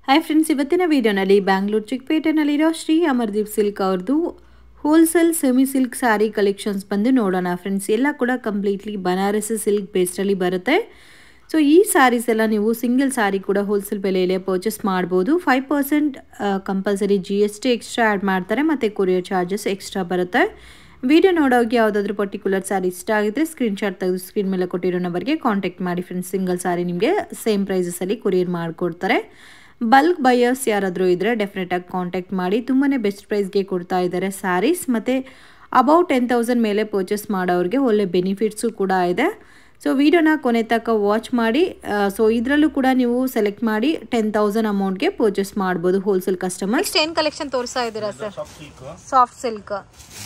Hi friends ಇವತ್ತಿನ ವಿಡಿಯೋನಲ್ಲಿ ಬ್ಯಾಂಗ್ಳೂರು ಚಿಕ್ಕಪೇಟೆನಲ್ಲಿರೋ ಶ್ರೀ ಅಮರ್ದೀಪ್ ಸಿಲ್ಕ್ ಅವ್ರದ್ದು wholesale semi silk saree collections ಬಂದು ನೋಡೋಣ ಫ್ರೆಂಡ್ಸ್ ಎಲ್ಲ ಕೂಡ ಕಂಪ್ಲೀಟ್ಲಿ ಬನಾರಸಿ ಸಿಲ್ಕ್ ಬೇಸ್ಡಲ್ಲಿ ಬರುತ್ತೆ ಸೊ ಈ ಸ್ಯಾರೀಸ್ ಎಲ್ಲ ನೀವು ಸಿಂಗಲ್ ಸ್ಯಾರಿ ಕೂಡ ಹೋಲ್ಸೇಲ್ ಬೆಲೆಯಲ್ಲೇ ಪರ್ಚೇಸ್ ಮಾಡ್ಬೋದು five percent compulsory G S T extra add ಮಾಡ್ತಾರೆ ಮತ್ತು ಕೊರಿಯರ್ ಚಾರ್ಜಸ್ ಎಕ್ಸ್ಟ್ರಾ ಬರುತ್ತೆ ವಿಡಿಯೋ ನೋಡೋಕೆ ಯಾವುದಾದ್ರೂ ಪರ್ಟಿಕ್ಯುಲರ್ ಸ್ಯಾರಿ ಇಷ್ಟ ಆಗಿದ್ರೆ ಸ್ಕ್ರೀನ್ಶಾಟ್ ತೆಗೆದು ಸ್ಕ್ರೀನ್ ಮೇಲೆ ಕೊಟ್ಟಿರೋ ನಂಬರ್ಗೆ ಕಾಂಟ್ಯಾಕ್ಟ್ ಮಾಡಿ ಫ್ರೆಂಡ್ಸ್ ಸಿಂಗಲ್ ಸ್ಯಾರಿ ನಿಮಗೆ ಸೇಮ್ ಪ್ರೈಸಸಲ್ಲಿ ಕೊರಿಯರ್ ಮಾಡಿಕೊಡ್ತಾರೆ ಬಲ್ಕ್ ಬಯರ್ಸ್ ಯಾರಾದರೂ ಇದ್ದರೆ ಡೆಫಿನೆಟಾಗಿ ಕಾಂಟ್ಯಾಕ್ಟ್ ಮಾಡಿ ತುಂಬಾ ಬೆಸ್ಟ್ ಪ್ರೈಸ್ಗೆ ಕೊಡ್ತಾ ಇದ್ದಾರೆ ಸ್ಯಾರೀಸ್ ಮತ್ತು ಅಬೌಟ್ ಟೆನ್ ತೌಸಂಡ್ ಮೇಲೆ ಪರ್ಚೇಸ್ ಮಾಡೋರಿಗೆ ಒಳ್ಳೆ ಬೆನಿಫಿಟ್ಸು ಕೂಡ ಇದೆ ಸೊ ವಿಡಿಯೋನ ಕೊನೆ ತನಕ ವಾಚ್ ಮಾಡಿ ಸೊ ಇದರಲ್ಲೂ ಕೂಡ ನೀವು ಸೆಲೆಕ್ಟ್ ಮಾಡಿ ಟೆನ್ ತೌಸಂಡ್ ಅಮೌಂಟ್ಗೆ ಪರ್ಚೇಸ್ ಮಾಡ್ಬೋದು ಹೋಲ್ಸೇಲ್ ಕಸ್ಟಮರ್ ನೆಕ್ಸ್ಟ್ ಏನ್ ಕಲೆಕ್ಷನ್ ತೋರಿಸ್ತಾ ಇದ್ದೀರಾ sir soft silk soft silk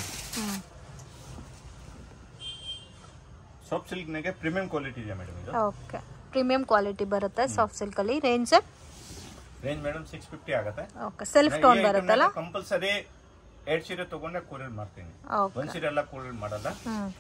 soft silk ನಾಗೆ ಪ್ರೀಮಿಯಂ ಕ್ವಾಲಿಟಿ ಇದೆ ಮೇಡಮ್ ಇದು ಓಕೆ ಪ್ರೀಮಿಯಂ ಕ್ವಾಲಿಟಿ ಬರುತ್ತೆ ಸಾಫ್ಟ್ ಸಿಲ್ಕ್ ಅಲ್ಲಿ range range madam six fifty ಆಗುತ್ತೆ ಓಕೆ ಸೆಲ್ಫ್ ಟೋನ್ ಬರುತ್ತಲ್ಲ ಕಂಪಲ್ಸರಿ ಎರಡ್ ಸೀರೆ ತಗೊಂಡೆ ಕೊರಿಯರ್ ಮಾಡ್ತೀನಿ ಓಕೆ ಒಂದ್ ಸೀರೆ ಎಲ್ಲ ಕೊರಿಯರ್ ಮಾಡಲ್ಲ ಹ್ಮ್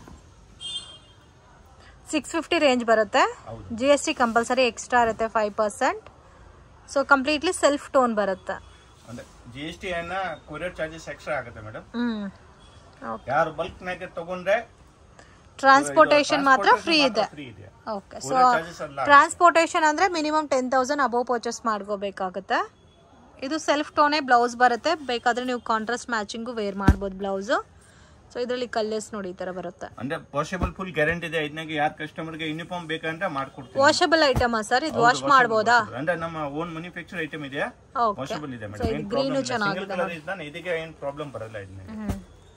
ಸಿಕ್ಸ್ ಫಿಫ್ಟಿ ರೇಂಜ್ ಬರುತ್ತೆ ಹೌದು. G S T compulsory extra ಇರುತ್ತೆ five percent so completely self tone ಬರುತ್ತೆ ಅಂದ್ರೆ ಜಿ ಎಸ್ ಟಿ ಅನ್ನ ಕೊರಿಯರ್ ಚಾರ್ಜಸ್ ಎಕ್ಸ್ಟ್ರಾ ಆಗುತ್ತೆ ಮೇಡಮ್ ಹ್ಮ್ ಓಕೆ ಯಾರು ಬಲ್ಕ್ ನಾಗೆ ತಗೊಂಡ್ರೆ ಟ್ರಾನ್ಸ್ಪೋರ್ಟೇಷನ್ ಮಾತ್ರ ಫ್ರೀ ಇದೆ ಫ್ರೀ ಇದೆ ಓಕೆ ಸೊ ಕೊರಿಯರ್ ಚಾರ್ಜಸ್ ಎಲ್ಲ ಟ್ರಾನ್ಸ್ಪೋರ್ಟೇಷನ್ ಅಂದ್ರೆ minimum ten thousand above purchase ಮಾಡ್ಕೋಬೇಕಾಗುತ್ತೆ ಇದು ಸೆಲ್ಫ್ ಟೋನೇ ಬ್ಲೌಸ್ ಬರುತ್ತೆ ಬೇಕಾದ್ರೆ ನೀವು ಕಾಂಟ್ರಾಸ್ಟ್ ಮ್ಯಾಚಿಂಗು ವೇರ್ ಮಾಡ್ಬೋದು ಬ್ಲೌಸು ಸೊ ಇದರಲ್ಲಿ ಕಲ್ಲರ್ಸ್ ನೋಡಿ ಈ ಥರ ಬರುತ್ತೆ ಅಂದ್ರೆ ಪಾಸಿಬಲ್ ಫುಲ್ ಗ್ಯಾರಂಟಿ ಇದೆ ಇದನ್ನಾಗೆ ಯಾರ ಕಸ್ಟಮರ್ಗೆ ಯೂನಿಫಾರ್ಮ್ ಬೇಕಂದ್ರೆ ಮಾಡ್ಕೊಡ್ತೀನಿ ವಾಷಬಲ್ ಐಟಮಾ ಸರ್ ಇದು ವಾಶ್ ಮಾಡ್ಬೋದಾ ಅಂದ್ರೆ ನಮ್ಮ ಓನ್ ಮ್ಯಾನುಫ್ಯಾಕ್ಚರ್ ಐಟಮ್ ಇದೆ ಓಕೆ ವಾಷಬಲ್ ಇದೆ ಸೊ ಇದು ಗ್ರೀನು ಮೇಡಮ್ ಸಿಂಗಲ್ ಚೆನ್ನಾಗಿದೆ ಕಲರ್ ಇದ್ದಾನೆ ಇದಕ್ಕೆ ಏನ್ ಪ್ರಾಬ್ಲಮ್ ಬರಲ್ಲ ಇದನ್ನ ಹ್ಮ್.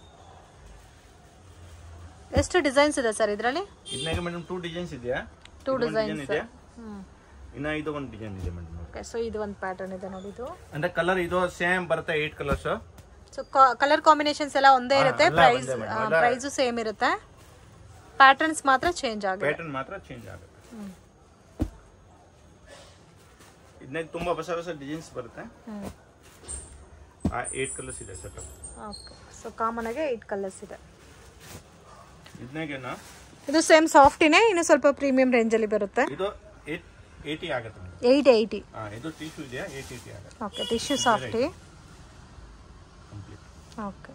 ಎಷ್ಟು ಡಿಸೈನ್ಸ್ ಇದೆ ಸರ್ ಇದರಲ್ಲಿ ಇದನ್ನಾಗೆ ಮೇಡಮ್ ಟೂ ಡಿಸೈನ್ಸ್ ಇದೆಯಾ ಟೂ ಇದು ಒಂದ್ ಡಿಸೈನ್ಸ್ ಇದೆ ಹ್ಮ್ ಇನ್ನ ಇದು ಒಂದು ಡಿಸೈನ್ ಇದೆ ಮೇಡಮ್ ಓಕೆ ಸೊ ಇದು ಒಂದು ಪ್ಯಾಟರ್ನ್ ಇದೆ ನೋಡಿ ಇದು ಅಂದ್ರೆ ಕಲರ್ ಇದು ಸೇಮ್ ಬರುತ್ತೆ eight colours so colour combinations ಎಲ್ಲ ಒಂದೇ ಇರುತ್ತೆ ಎಲ್ಲ ಪ್ರೈಸ್ ಒಂದೇ madam. ಎಲ್ಲ- ಪ್ರೈಸು ಸೇಮ್ ಇರುತ್ತೆ ಪ್ಯಾಟರ್ನ್ಸ್ ಮಾತ್ರ ಚೇಂಜ್ ಆಗುತ್ತೆ ಪ್ಯಾಟರ್ನ್ ಮಾತ್ರ ಚೇಂಜ್ ಆಗುತ್ತೆ ಇದನ್ನಾಗ ತುಂಬಾ ಹೊಸ ಹೊಸ ಡಿಸೈನ್ಸ್ ಬರುತ್ತೆ ಹ್ಮ್ ಆ ಏಟ್ ಕಲರ್ಸ್ ಇದೆ ಸರ್ ಓಕೆ ಸೊ ಕಾಮನ್ ಆಗಿ ಏಟ್ ಕಲರ್ಸ್ ಇದೆ ಇದನ್ನಾಗೇನ ಇದು ಸೇಮ್ ಸಾಫ್ಟಿನೇ ಇನ್ನು ಸ್ವಲ್ಪ ಪ್ರೀಮಿಯಂ ರೇಂಜಲ್ಲಿ ಬರುತ್ತೆ ಇದು ಏಟ್ ಏಯ್ಟಿ ಆಗುತ್ತೆ ಮೇಡಮ್ ಏಯ್ಟ್ ಏಯ್ಟಿ ಹಾ ಇದು ಟಿಶ್ಯೂ ಇದೆಯಾ ಏಟ್ ಏಯ್ಟಿ ಆಗುತ್ತೆ okay tissue softy complete okay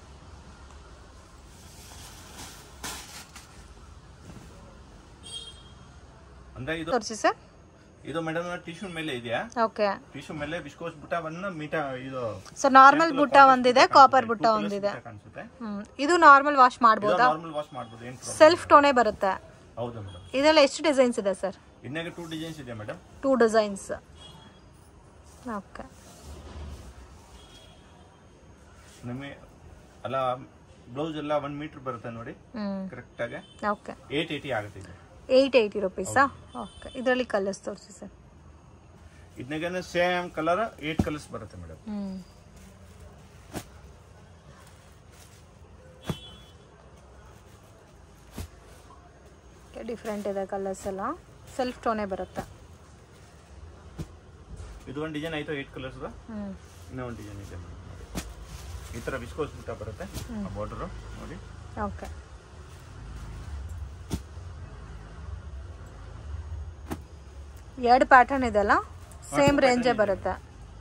ಅಂದ್ರೆ ಇದು ತೋರಿಸಿ ಸರ್ ಇದು ಮೇಡಮ್ ಟಿಶ್ಯೂ ಮೇಲೆ ಇದೆಯಾ ಓಕೆ ಟಿಶ್ಯೂ ಮೇಲೆ ಬಿಸ್ಕೋಸ್ ಬುಟ್ಟವನ್ನು ಮೀಟಾ ಇದು ಸೊ ನಾರ್ಮಲ್ ಬುಟ್ಟ ಒಂದಿದೆ ಕಾಪರ್ ಬುಟ್ಟ ಒಂದಿದೆ ಕಾಣಿಸುತ್ತೆ ಹ್ಮ್ ಇದು ನಾರ್ಮಲ್ ವಾಶ್ ಇದು ಮಾಡ್ಬೋದಾ ನಾರ್ಮಲ್ ವಾಶ್ ಮಾಡ್ಬೋದು ಏನು ಪ್ರಾಬ್ಲಮ್ ಸೆಲ್ಫ್ ಟೋನೇ ಬರುತ್ತೆ ಹೌದು ಮೇಡಮ್ ಇದೆಲ್ಲ ಎಷ್ಟು ಡಿಸೈನ್ಸ್ ಇದೆ ಸರ್ ಇದನ್ನಾಗ ಟೂ ಡಿಸೈನ್ಸ್ ಇದೆ ಮೇಡಮ್ ಟೂ ಡಿಸೈನ್ಸ್ ಓಕೆ ನಮಗೆ ಅಲ್ಲ ಬ್ಲೌಸ್ ಎಲ್ಲ ಒನ್ ಮೀಟರ್ ಬರುತ್ತೆ ನೋಡಿ ಹ್ಮ್ ಕರೆಕ್ಟ್ ಆಗಿ ಓಕೆ ಏಟ್ ಏಯ್ಟಿ ಆಗುತ್ತೆ ಇದು ಏಯ್ಟ್ ಏಯ್ಟಿ ರುಪೀಸಾ ಓಕೆ ಇದರಲ್ಲಿ ಕಲರ್ಸ್ ತೋರಿಸಿ ಸರ್ ಇದನ್ನಾಗ ಸೇಮ್ ಕಲರ್ ಏಟ್ ಕಲರ್ಸ್ ಬರುತ್ತೆ ಮೇಡಮ್ ಹ್ಮ್ ಡಿಫ್ರೆಂಟ್ ಇದೆ ಕಲರ್ಸ್ ಎಲ್ಲ ಸೆಲ್ಫ್ ಟೋನೇ ಬರುತ್ತೆ ಇದು ಒಂದು ಡಿಸೈನ್ ಆಯ್ತು ಏಟ್ ಕಲರ್ಸ್ ಹ್ಮ್ ಇನ್ನೂ ಒಂದು ಡಿಸೈನ್ ಇದೆ ಮೇಡಮ್ ನೋಡಿ ಈ ಥರ ಬಿಸ್ಕೋಸ್ ಬುಟ್ಟ ಬರುತ್ತೆ ಆ ಬಾರ್ಡರು ನೋಡಿ ಓಕೆ ಎರಡು ಪ್ಯಾಟರ್ನ್ ಇದೆಲ್ಲ ಸೇಮ್ ರೇಂಜೇ ಬರುತ್ತೆ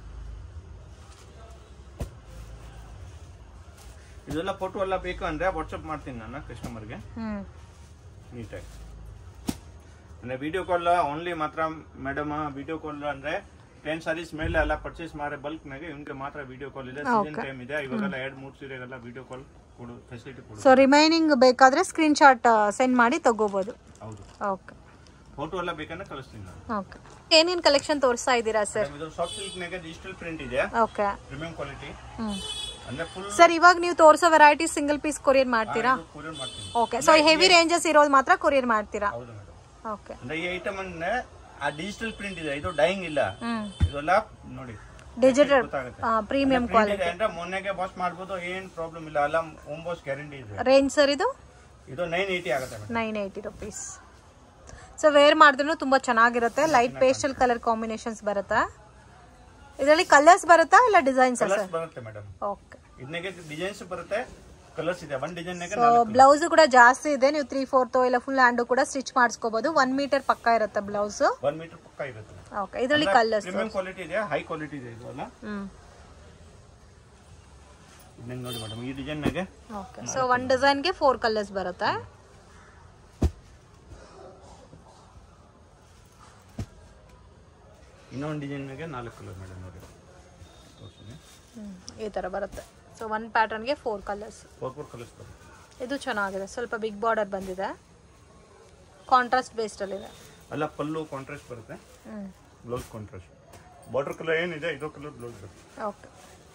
ಇದೆಲ್ಲ ಫೋಟೋ ಎಲ್ಲ ಬೇಕು ಅಂದ್ರೆ ವಾಟ್ಸಪ್ ಮಾಡ್ತೀನಿ ನಾನು ಕಸ್ಟಮರ್ಗೆ ಹ್ಮ್ ನೀಟಾಗಿ ಅಂದ್ರೆ ವಿಡಿಯೋ ಕಾಲ್ ಓನ್ಲಿ ಮಾತ್ರ ಮೇಡಮ್ ವಿಡಿಯೋ ಕಾಲ್ ಅಂದ್ರೆ ಟೆನ್ ಸಾರೀಸ್ ಮೇಲೆ ಎಲ್ಲ ಪರ್ಚೇಸ್ ಮಾಡಿ ಬಲ್ಕ್ ನಾಗೆ ಇವ್ನಿಗೆ ಮಾತ್ರ ವಿಡಿಯೋ ಕಾಲ್ ಇದೆ ಸೀಸನ್ ಟೈಮ್ ಇದೆ ಇವಾಗೆಲ್ಲ ಎರಡು ಮೂರು ಸೀರೆಗೆಲ್ಲ ವಿಡಿಯೋ ಕಾಲ್ ಕೊಡು ಫೆಸಿಲಿಟಿ ಕೊಡು ಸೊ ರಿಮೈನಿಂಗ್ ಬೇಕಾದ್ರೆ ಸ್ಕ್ರೀನ್ಶಾಟ್ ಸೆಂಡ್ ಮಾಡಿ ತಗೋಬೋದು ಹೌದು ಓಕೆ ಫೋಟೋ ಎಲ್ಲ ಬೇಕಂದ್ರೆ ಕಳಿಸ್ತೀನಿ ನಾನು ಓಕೆ ಏನೇನು ಕಲೆಕ್ಷನ್ ತೋರಿಸ್ತಾ ಇದ್ದೀರಾ ಸರ್ Madam, ಇದು ಸಾಫ್ಟ್ ಸಿಲ್ಕ್ ನಾಗೆ ಡಿಜಿಟಲ್ ಪ್ರಿಂಟ್ ಇದೆ ಓಕೆ ಪ್ರೀಮಿಯಂ ಕ್ವಾಲಿಟಿ ಹ್ಮ್ ಅಂದ್ರೆ ಫುಲ್ ಸರ್ ಇವಾಗ ನೀವು ತೋರಿಸೋ ವೆರೈಟಿ ಸಿಂಗಲ್ ಪೀಸ್ ಕೊರಿಯರ್ ಮಾಡ್ತೀರಾ ಕೊರಿಯರ್ ಮಾಡ್ತೀನಿ ಓಕೆ ಸೊ ಹೆವಿ ರೇಂಜಸ್ ಇರೋದು ಮಾತ್ರ ಕೊರಿಯರ್ ಮಾಡ್ತೀರಾ ಹೌದು ಮೇಡಮ್ ಓಕೆ ಅಂದ್ರೆ ಈ ಐಟಮ್ ಅಂದ್ರೆ ಆ ಡಿಜಿಟಲ್ ಪ್ರಿಂಟ್ ಇದೆ ಇದು ಡೈಯಿಂಗ್ ಇಲ್ಲ ಹ್ಮ್ ಇದೆಲ್ಲ ನೋಡಿ ಡಿಜಿಟಲ್ ಗೊತ್ತಾಗುತ್ತೆ ಪ್ರೀಮಿಯಂ Print ಇದೆ ಅಂದ್ರೆ ಮೊನ್ನೆಗೆ ವಾಶ್ ಮಾಡ್ಬೋದು ಏನ್ ಪ್ರಾಬ್ಲಮ್ ಇಲ್ಲ ಅಲ್ಲ ಹೋಮ್ ವಾಶ್ ಗ್ಯಾರಂಟಿ ಇದೆ ರೇಂಜ್ ಸರ್ ಇದು ಇದು ನೈನ್ ಏಯ್ಟಿ ಆಗುತ್ತೆ madam nine eighty rupees so wear ಮಾಡಿದ್ರೂ ತುಂಬ ಚೆನ್ನಾಗಿರುತ್ತೆ ಲೈಟ್ ಪೇಸ್ಟಲ್ ಕಲರ್ ಕಾಂಬಿನೇಷನ್ಸ್ ಬರುತ್ತಾ ಇದರಲ್ಲಿ ಕಲರ್ಸ್ ಬರುತ್ತಾ ಇಲ್ಲ ಡಿಸೈನ್ಸ್ ಸರ್ ಕಲರ್ಸ್ ಬರುತ್ತೆ ಮೇಡಮ್ ಓಕೆ ಇದನ್ನಾಗೆ ಡಿಸೈನ್ಸ್ ಬರುತ್ತೆ ಕಲರ್ಸ್ ಇದೆ ಒಂದ್ ಡಿಸೈನ್ ಸೊ ಬ್ಲೌಸ್ ಕೂಡ ಜಾಸ್ತಿ ಇದೆ ನೀವು ತ್ರೀ ಫೋರ್ತ್ ಇಲ್ಲ ಫುಲ್ ಹ್ಯಾಂಡ್ ಕೂಡ ಸ್ಟಿಚ್ ಮಾಡಿಸ್ಕೋಬಹುದು ಒನ್ ಮೀಟರ್ ಪಕ್ಕ ಇರುತ್ತೆ ಬ್ಲೌಸ್ ಒನ್ ಮೀಟರ್ ಪಕ್ಕ ಇರುತ್ತೆ ಓಕೆ ಇದರಲ್ಲಿ ಕಲರ್ಸ್ ಪ್ರೀಮಿಯಂ ಕ್ವಾಲಿಟಿ ಇದೆ ಹೈ ಕ್ವಾಲಿಟಿ ಇದೆ ಇದು ಅಲ್ಲ ಹ್ಮ್ ಇದನ್ನ ನೋಡಿ ಮೇಡಮ್ ಈ ಡಿಸೈನ್ ನಾಗೆ ಓಕೆ ಸೊ ಒನ್ ಡಿಸೈನ್ಗೆ ಫೋರ್ ಕಲರ್ಸ್ ಬರುತ್ತೆ ಇನ್ನೊಂದು ಡಿಸೈನ್ ನಾಗೆ ನಾಲ್ಕು ಕಲರ್ ಮೇಡಮ್ ನೋಡಿ ತೋರ್ಸ್ತೀನಿ ಹ್ಮ್ ಈ ತರ ಬರುತ್ತೆ ಸೊ ಒನ್ ಪ್ಯಾಟರ್ನ್ಗೆ four colours four four colours ಬರುತ್ತೆ ಇದು ಚೆನ್ನಾಗಿದೆ ಸ್ವಲ್ಪ ಬಿಗ್ ಬಾರ್ಡರ್ ಬಂದಿದೆ ಕಾಂಟ್ರಾಸ್ಟ್ ಬೇಸ್ಡ್ ಅಲ್ಲಿ ಇದೆ ಅಲ್ಲ ಪಲ್ಲು ಕಾಂಟ್ರಾಸ್ಟ್ ಬರುತ್ತೆ ಹ್ಮ್ ಬ್ಲೌಸ್ ಕಾಂಟ್ರಾಸ್ಟ್ ಬಾರ್ಡರ್ ಕಲರ್ ಏನಿದೆ ಇದು ಕಲರ್ ಬ್ಲೌಸ್ ಬರುತ್ತೆ ಓಕೆ